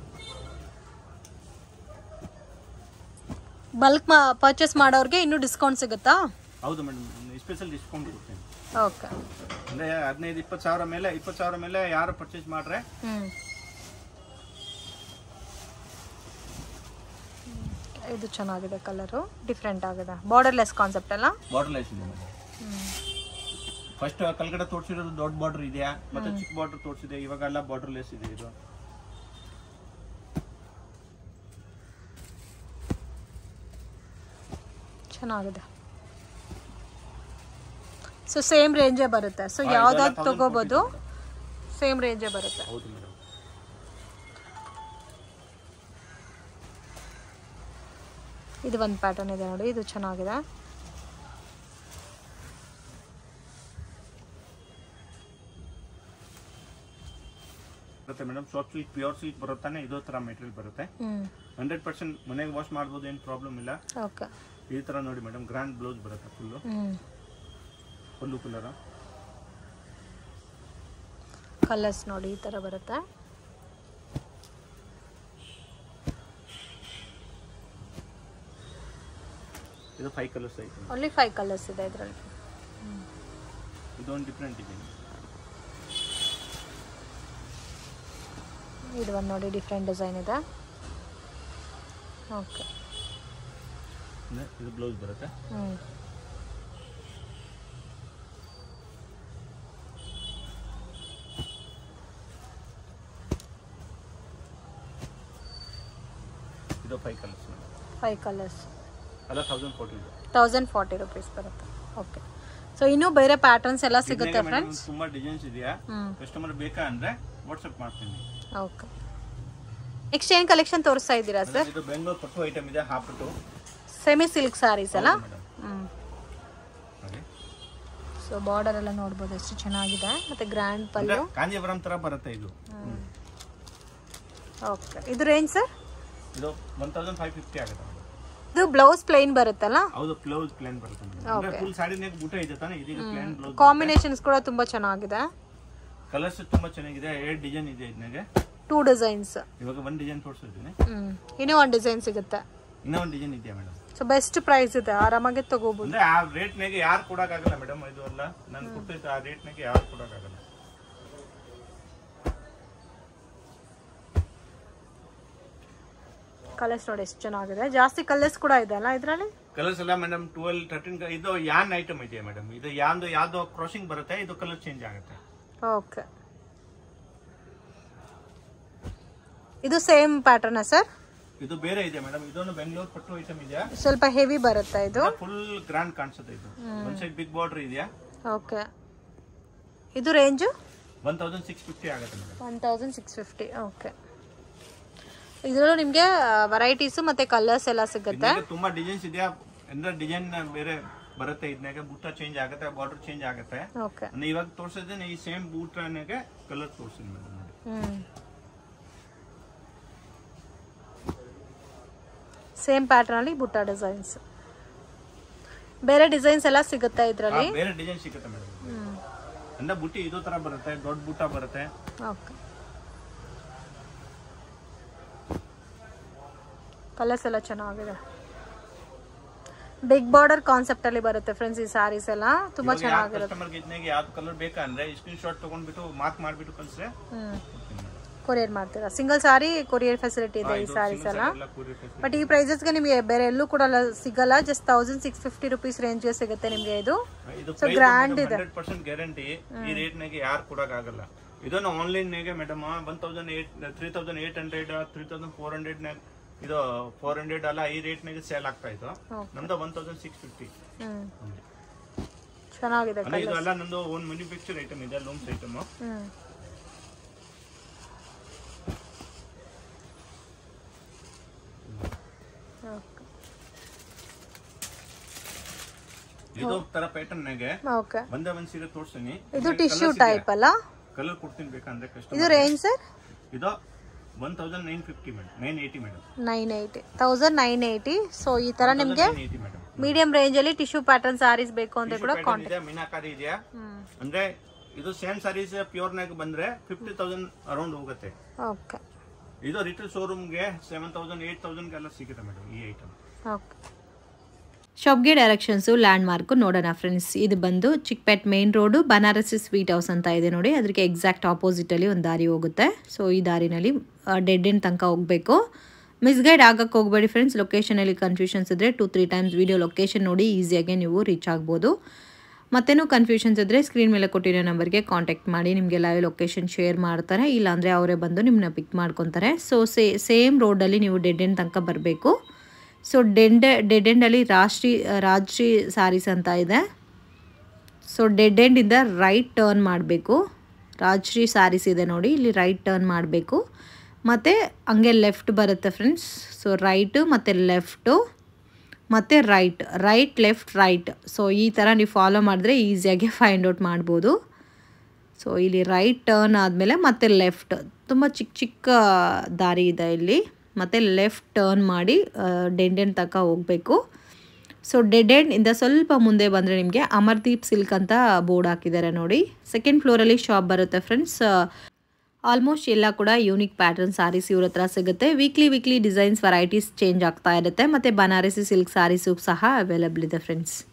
ಬಲ್ಕ್ ಪರ್ಚೇಸ್ ಮಾಡೋರಿಗೆ ಇನ್ನೂ ಡಿಸ್ಕೌಂಟ್ ಸಿಗುತ್ತಾ ಹೌದು ಮೇಡಮ್ ಸ್ಪೆಷಲ್ ಡಿಸ್ಕೌಂಟ್ ಕೊಡ್ತೀನಿ ಓಕೆ ಅಂದ್ರೆ ಹದಿನೈದು ಇಪ್ಪತ್ತು ಸಾವಿರ ಮೇಲೆ ಇಪ್ಪತ್ತು ಸಾವಿರ ಮೇಲೆ ಯಾರು ಪರ್ಚೇಸ್ ಮಾಡ್ರೆ ಹ್ಮ್ ಇದು ಚೆನ್ನಾಗಿದೆ ಕಲರು ಡಿಫ್ರೆಂಟ್ ಆಗಿದೆ ಬಾರ್ಡರ್ಲೆಸ್ ಕಾನ್ಸೆಪ್ಟ್ ಅಲ್ಲ ಬಾರ್ಡರ್ ಲೈಸ್ ಇದೆ ಮೇಡಮ್ ಫಸ್ಟ್ ಕಲ್ಗಡೆ ತೋರಿಸಿರೋದು ದೊಡ್ಡ ಬಾರ್ಡರ್ ಇದೆಯಾ ಮತ್ತೆ ಚಿಕ್ಕ ಬಾರ್ಡರ್ ತೋರಿಸಿದೆ ಇವಾಗೆಲ್ಲ ಬಾರ್ಡರ್ ಲೆಸ್ ಇದೆ ಇದು ಚೆನ್ನಾಗಿದೆ ಸೊ ಸೇಮ್ ರೇಂಜೇ ಬರುತ್ತೆ ಸೊ ಹಾ, ಯಾವ್ದಾದ್ರು ಇದೆಲ್ಲ 1040 ತಗೋಬೋದು ಸೇಮ್ ರೇಂಜೇ ಬರುತ್ತೆ ಹೌದು ಮೇಡಮ್ ಇದು ಒಂದು ಪ್ಯಾಟರ್ನ್ ಇದೆ ನೋಡಿ ಇದು ಚೆನ್ನಾಗಿದೆ ಬರುತ್ತೆ madam soft silk pure silk ಬರುತ್ತಾನೆ ಇದೋ ತರ ಮೆಟೀರಿಯಲ್ ಬರುತ್ತೆ ಹ್ಮ್ ಹಂಡ್ರೆಡ್ ಪರ್ಸೆಂಟ್ ಮನೆಗೆ ವಾಶ್ ಮಾಡ್ಬೋದು ಏನು ಪ್ರಾಬ್ಲಮ್ ಇಲ್ಲ ಓಕೆ ಈ ತರ ನೋಡಿ ಮೇಡಮ್ ಗ್ರ್ಯಾಂಡ್ ಬ್ಲೌಸ್ ಬರುತ್ತೆ full hmm full colour colours ನೋಡಿ ಈ ಥರ ಬರುತ್ತೆ ಇದು ಫೈವ್ ಕಲರ್ಸ್ ಐತೆ ಓನ್ಲಿ ಫೈವ್ ಕಲರ್ಸ್ ಇದೆ ಇದರಲ್ಲಿ ಇದೊಂದು ಡಿಫ್ರೆಂಟ್ ಇದೆ ಇದು ಒಂದು ನೋಡಿ ಡಿಫ್ರೆಂಟ್ ಡಿಸೈನ್ ಇದೆ ಓಕೆ ಅಂದ್ರೆ ಇದು ಬ್ಲೌಸ್ ಬರುತ್ತೆ ಹ್ಞೂ ಇದು ಫೈವ್ ಕಲರ್ಸ್ ಫೈವ್ ಕಲರ್ಸ್ ಅಲ್ಲ ತೌಸಂಡ್ ಫೋರ್ಟಿ ಇದೆ ತೌಸಂಡ್ ಫಾರ್ಟಿ ರುಪೀಸ್ ಬರುತ್ತೆ ಓಕೆ ಸೊ ಇನ್ನೂ ಬೇರೆ ಪ್ಯಾಟರ್ನ್ಸ್ ಎಲ್ಲ ಸಿಗುತ್ತೆ ಇದನ್ನೇ madam ಫ್ರೆಂಡ್ಸ್ ತುಂಬಾ ಡಿಸೈನ್ಸ್ ಇದೆಯಾ ಹ್ಞೂ ಕಸ್ಟಮರ್ ಬೇಕಾ ಅಂದ್ರೆ ವಾಟ್ಸಪ್ ಮಾಡ್ತೀನಿ ಓಕೆ ನೆಕ್ಸ್ಟ್ ಏನು ಕಲೆಕ್ಷನ್ ತೋರಿಸ್ತಾ ಇದ್ದೀರಾ ಸರ್ ಇದು ಬೆಂಗಳೂರು ಪಟ್ಟು ಐಟಮ್ ಇದೆ half to semi silk sarees ಅಲ್ಲ ಹ್ಮ್ ನೋಡಿ ಸೊ ಬಾರ್ಡರ್ ಎಲ್ಲ ನೋಡ್ಬೋದು ಎಷ್ಟು ಚೆನ್ನಾಗಿದೆ ಮತ್ತೆ ಗ್ರ್ಯಾಂಡ್ ಅಂದ್ರೆ ಪಲ್ಲು ಕಾಂಜೀವರಂ ತರ ಬರುತ್ತೆ ಇದು ಓಕೆ ಇದು ರೇಂಜ್ ಸರ್ ಇದು ಒನ್ ತೌಸಂಡ್ ಫೈವ್ ಫಿಫ್ಟಿ ಆಗುತ್ತೆ madam. ಇದು ಬ್ಲೌಸ್ ಪ್ಲೈನ್ ಬರುತ್ತಲ್ಲ ಹೌದು ಬ್ಲೌಸ್ ಪ್ಲೇನ್ ಬರುತ್ತೆ madam. ಅಂದ್ರೆ ಫುಲ್ ಸಾಡಿನಾಗ ಬೂಟ ಇದೆ ತಾನೆ ಇದೀಗ ಪ್ಲೇನ್ ಬ್ಲೌಸ್ ಕಾಂಬಿನೇಷನ್ಸ್ ಕೂಡ ತುಂಬಾ ಚೆನ್ನಾಗಿದೆ ಕಲರ್ಸ್ ತುಂಬಾ ಚೆನ್ನಾಗಿದೆ ಎರಡು ಡಿಸೈನ್ ಇದೆ ಇದನ್ನಾಗೆ ಟೂ ಡಿಸೈನ್ಸ್ ಇವಾಗ ಒಂದ್ ಡಿಸೈನ್ ತೋರಿಸಿದ್ದೀನಿ ಹ್ಮ್ ಇನ್ನೂ ಒಂದು ಡಿಸೈನ್ ಸಿಗುತ್ತೆ ಇನ್ನೂ ಒಂದು ಡಿಸೈನ್ ಇದೆಯಾ ಮೇಡಮ್ ಸೊ ಬೆಸ್ಟ್ ಪ್ರೈಸ್ ಇದೆ ಆರಾಮಾಗಿ ತಗೋಬಹುದು ಅಂದ್ರೆ ಆ ರೇಟ್ನಾಗೆ ಯಾರು ಕೊಡಕ್ಕಾಗಲ್ಲ ಮೇಡಮ್ ಇದು ಅಲ್ಲ ನಾನು ಕೊಟ್ಟಿದ್ದ ಆ ರೇಟ್ನಾಗೆ ಯಾರು ಕೊಡಕ್ಕಾಗಲ್ಲ ಕಲರ್ಸ್ ನೋಡಿ ಎಷ್ಟು ಚೆನ್ನಾಗಿದೆ ಜಾಸ್ತಿ ಕಲರ್ಸ್ ಕೂಡ ಇದೆ ಅಲ್ಲ ಇದರಲ್ಲಿ ಕಲರ್ಸ್ ಎಲ್ಲ ಮೇಡಮ್ ಟ್ವೆಲ್ ತರ್ಟೀನ್ ಇದು ಯಾನ್ ಐಟಮ್ ಇದೆಯಾ ಮೇಡಮ್ ಇದು ಯಾಂದು ಯಾವ್ದು ಕ್ರಾಸಿಂಗ್ ಬರುತ್ತೆ ಇದು ಕಲರ್ ಚೇಂಜ್ ಆಗುತ್ತೆ ಓಕೆ ಇದು ಸೇಮ್ ಪ್ಯಾಟರ್ನಾ ಸರ್ ಇದು ಬೇರೆ ಇದೆ ಮೇಡಮ್ ಇದೊಂದು ಬೆಂಗಳೂರು ಪಟ್ಟು ಐಟಮ್ ಇದೆಯಾ ಸ್ವಲ್ಪ ಹೆವಿ ಬರುತ್ತೆ ಇದು ಫುಲ್ ಗ್ರ್ಯಾಂಡ್ ಕಾಣಿಸುತ್ತೆ ಇದು ಒಂದ್ ಸೈಡ್ ಬಿಗ್ ಬಾರ್ಡರ್ ಇದೆಯಾ ಓಕೆ ಇದು range one thousand six fifty ಆಗುತ್ತೆ madam one thousand six fifty okay ಇದರಲ್ಲೂ ನಿಮಗೆ ವೆರೈಟೀಸು ಮತ್ತೆ ಕಲರ್ಸ್ ಎಲ್ಲ ಸಿಗುತ್ತೆ ಇದಕ್ಕೆ ತುಂಬಾ ಡಿಸೈನ್ಸ್ ಇದೆಯಾ ಅಂದ್ರೆ ಡಿಸೈನ್ ಬೇರೆ ಬರುತ್ತೆ ಇದನ್ನಾಗ ಬೂಟ ಚೇಂಜ್ ಆಗುತ್ತೆ ಬಾರ್ಡರ್ ಚೇಂಜ್ ಆಗುತ್ತೆ ಓಕೆ ಅಂದ್ರೆ ಇವಾಗ ತೋರಿಸಿದ್ರೆ ಈ ಸೇಮ್ ಬೂಟ್ನಾಗೆ ಕಲರ್ ತೋರಿಸಿದ್ದೀನಿ ಮೇಡಮ್ ನೋಡಿ ಹ್ಮ್ ಸೇಮ್ ಪ್ಯಾಟರ್ನ್ ಅಲ್ಲಿ ಬುಟ್ಟ ಡಿಸೈನ್ಸ್ ಬೇರೆ ಡಿಸೈನ್ಸ್ ಎಲ್ಲ ಸಿಗುತ್ತೆ ಆ, ಇದರಲ್ಲಿ ಬೇರೆ ಡಿಸೈನ್ ಸಿಗುತ್ತೆ ಮೇಡಮ್ ಅಂದ್ರೆ ಬುಟ್ಟಿ ಇದು ತರ ಬರುತ್ತೆ ದೊಡ್ಡ ಬೂಟ ಬರುತ್ತೆ ಓಕೆ ಕಲರ್ಸ್ ಎಲ್ಲ ಚೆನ್ನಾಗಿದೆ ಬಿಗ್ ಬಾರ್ಡರ್ ಕಾನ್ಸೆಪ್ಟ್ ಅಲ್ಲಿ ಬರುತ್ತೆ ಫ್ರೆಂಡ್ಸ್ ಈ ಸ್ಯಾರೀಸ್ ಎಲ್ಲ ತುಂಬಾ ಚೆನ್ನಾಗಿರುತ್ತೆ ಕಸ್ಟಮರ್ಗೆ ಇದನ್ನಾಗೆ ಯಾವ್ದು ಕಲರ್ ಬೇಕಂದ್ರೆ ಸ್ಕ್ರೀನ್ ಶಾಟ್ ತಗೊಂಡ್ಬಿಟ್ಟು ಮಾರ್ಕ್ ಮಾಡ್ಬಿಟ್ಟು ಕಳ್ಸ್ರೆ ಹ್ಮ್ ಕೊಡ್ತೀನಿ madam. ಕೊರಿಯರ್ ಮಾಡ್ತೀರಾ ಸಿಂಗಲ್ ಸಾರಿ ಕೊರಿಯರ್ ಫೆಸಿಲಿಟಿ ಇದೆ ಈ ಇದು ಸ್ಯಾರೀಸ್ single ಎಲ್ಲ saree ಎಲ್ಲ courier facility. ಬಟ್ ಈ ಪ್ರೈಸಸ್ಗೆ ನಿಮಗೆ ಬೇರೆ ಎಲ್ಲೂ ಕೂಡ ಲ- ಸಿಗಲ್ಲ just thousand six fifty rupees ರೇಂಜ್ಗೆ ಸಿಗುತ್ತೆ ನಿಮಗೆ ಇದು ಇದು So grand ಇದೆ. ಹಂಡ್ರೆಡ್ ಪರ್ಸೆಂಟ್ ಗ್ಯಾರಂಟಿ ಈ ರೇಟ್ ನಾಗೆ ಯಾರು ಕೊಡಕ್ ಆಗಲ್ಲ ಇದನ್ನು ಆನ್ಲೈನ್ ನಾಗೆ madam one thousand eight three thousand eight hundred three thousand four hundred ನಾಗ ಇದು ಫೋರ್ ಹಂಡ್ರೆಡ್ ಅಲ್ಲ ಈ ರೇಟ್ ನಾಗೆ ಸೇಲ್ ಆಗ್ತಾ ಇತ್ತು ನಮ್ದು one thousand six fifty hmm ಚೆನ್ನಾಗಿದೆ ಅಂದ್ರೆ ಇದು ಎಲ್ಲ ನಂದು ಓನ್ ಮ್ಯಾನುಫ್ಯಾಕ್ಚರ್ ಐಟಮ್ ಇದೆ ಲೂಮ್ಸ್ ಐಟಮ್ ಹ್ಮ್ ಓಕೆ ಇದು ತರ ಪ್ಯಾಟರ್ನ್ ನಾಗೆ ಓಕೆ ಒಂದೇ ಒಂದ್ ಸೀರೆ ತೋರ್ಸ್ತೀನಿ ಇದು ಟಿಶ್ಯೂ ಟೈಪ್ ಅಲ್ಲ ಕಲರ್ ಕೊಡ್ತೀನಿ ಬೇಕಂದ್ರೆ ಇದು ಕಸ್ಟಮರ್ ರೇಂಜ್ ಸರ್ ಇದು one thousand nine fifty madam nine eighty madam nine eighty thousand nine eighty so ಈ ತರ ನಿಮಗೆ nine eighty madam medium range ಅಲ್ಲಿ ಟಿಶ್ಯೂ ಪ್ಯಾಟರ್ನ್ ಸಾರೀಸ್ ಬೇಕು ಅಂದ್ರೆ ಕೂಡ ಕಾಂಟ್ಯಾಕ್ಟ್ ಇದೆ ಮೀನಾಕಾರಿ ಇದೆಯಾ ಅಂದ್ರೆ ಇದು ಸೇಮ್ ಸಾರೀಸ್ ಪ್ಯೂರ್ ನಾಗ ಬಂದ್ರೆ ಫಿಫ್ಟಿ ತೌಸಂಡ್ ಅರೌಂಡ್ ಹೋಗುತ್ತೆ ಓಕೆ ಇದು ರಿಟೇಲ್ ಶೋರೂಮ್ಗೆ ಸೆವೆನ್ ತೌಸಂಡ್ ಏಟ್ ತೌಸಂಡ್ ಎಲ್ಲ ಸಿಗುತ್ತೆ ಮೇಡಮ್ ಈ ಐಟಮ್ ಓಕೆ ಶಾಪ್ಗೆ ಡೈರೆಕ್ಷನ್ಸು ಲ್ಯಾಂಡ್ ಮಾರ್ಕು ನೋಡೋಣ ಫ್ರೆಂಡ್ಸ್ ಇದು ಬಂದು Chickpet main road Banarasi sweet house ಅಂತ ಇದೆ ನೋಡಿ ಅದಕ್ಕೆ ಎಕ್ಸಾಕ್ಟ್ ಆಪೋಸಿಟಲ್ಲಿ ಒಂದು ದಾರಿ ಹೋಗುತ್ತೆ ಸೊ ಈ ದಾರಿನಲ್ಲಿ ಡೆಡ್ ಎಂಡ್ ತನಕ ಹೋಗಬೇಕು ಮಿಸ್ಗೈಡ್ ಆಗಕ್ಕೆ ಹೋಗಬೇಡಿ ಫ್ರೆಂಡ್ಸ್ ಲೊಕೇಶನಲ್ಲಿ ಕನ್ಫ್ಯೂಷನ್ಸ್ ಇದ್ದರೆ two three times video location ನೋಡಿ ಈಸಿಯಾಗಿ ನೀವು ರೀಚ್ ಆಗ್ಬೋದು ಮತ್ತೇನೂ ಕನ್ಫ್ಯೂಷನ್ಸ್ ಇದ್ದರೆ ಸ್ಕ್ರೀನ್ ಮೇಲೆ ಕೊಟ್ಟಿರೋ ನಂಬರ್ಗೆ ಕಾಂಟ್ಯಾಕ್ಟ್ ಮಾಡಿ ನಿಮಗೆ ಲೈವ್ ಲೊಕೇಶನ್ ಶೇರ್ ಮಾಡ್ತಾರೆ ಇಲ್ಲಾಂದರೆ ಅವರೇ ಬಂದು ನಿಮ್ಮನ್ನ ಪಿಕ್ ಮಾಡ್ಕೊತಾರೆ ಸೊ ಸೇ ಸೇಮ್ ರೋಡಲ್ಲಿ ನೀವು ಡೆಡ್ ಎಂಡ್ ತನಕ ಬರಬೇಕು ಸೊ ಡೆಂಡ್ ಡೆಡ್ ಎಂಡಲ್ಲಿ ರಾಷ್ಟ್ರೀ ರಾಜ್ರಿ ಸ್ಯಾರೀಸ್ ಅಂತ ಇದೆ ಸೊ ಡೆಡ್ ಎಂಡಿಂದ ರೈಟ್ ಟರ್ನ್ ಮಾಡಬೇಕು ರಾಜ್ಶ್ರೀ ಸ್ಯಾರೀಸ್ ಇದೆ ನೋಡಿ ಇಲ್ಲಿ ರೈಟ್ ಟರ್ನ್ ಮಾಡಬೇಕು ಮತ್ತು ಹಂಗೆ ಲೆಫ್ಟ್ ಬರುತ್ತೆ ಫ್ರೆಂಡ್ಸ್ ಸೊ ರೈಟು ಮತ್ತು ಲೆಫ್ಟು ಮತ್ತು right right left right so ಈ ಥರ ನೀವು ಫಾಲೋ ಮಾಡಿದ್ರೆ ಈಸಿಯಾಗಿ ಫೈಂಡ್ ಔಟ್ ಮಾಡ್ಬೋದು ಸೊ ಇಲ್ಲಿ ರೈಟ್ ಟರ್ನ್ ಆದಮೇಲೆ ಮತ್ತೆ ಲೆಫ್ಟ್ ತುಂಬ ಚಿಕ್ಕ ಚಿಕ್ಕ ದಾರಿ ಇದೆ ಇಲ್ಲಿ ಮತ್ತು ಲೆಫ್ಟ್ ಟರ್ನ್ ಮಾಡಿ ಡೆಡ್ ಎಂಡ್ ತನಕ ಹೋಗಬೇಕು ಸೊ ಡೆಡ್ ಎಂಡ್ ಇಂದ ಸ್ವಲ್ಪ ಮುಂದೆ ಬಂದರೆ ನಿಮಗೆ ಅಮರ್ದೀಪ್ ಸಿಲ್ಕ್ ಅಂತ ಬೋರ್ಡ್ ಹಾಕಿದ್ದಾರೆ ನೋಡಿ ಸೆಕೆಂಡ್ ಫ್ಲೋರಲ್ಲಿ ಶಾಪ್ ಬರುತ್ತೆ ಫ್ರೆಂಡ್ಸ್ ಆಲ್ಮೋಸ್ಟ್ ಎಲ್ಲ ಕೂಡ ಯೂನಿಕ್ ಪ್ಯಾಟರ್ನ್ ಸಾರೀಸ್ ಇವ್ರ ಹತ್ರ ಸಿಗುತ್ತೆ weekly weekly designs varieties change ಆಗ್ತಾ ಇರುತ್ತೆ ಮತ್ತು ಬನಾರಸಿ ಸಿಲ್ಕ್ ಸಾರೀಸು ಸಹ ಅವೈಲಬಲ್ ಇದೆ ಫ್ರೆಂಡ್ಸ್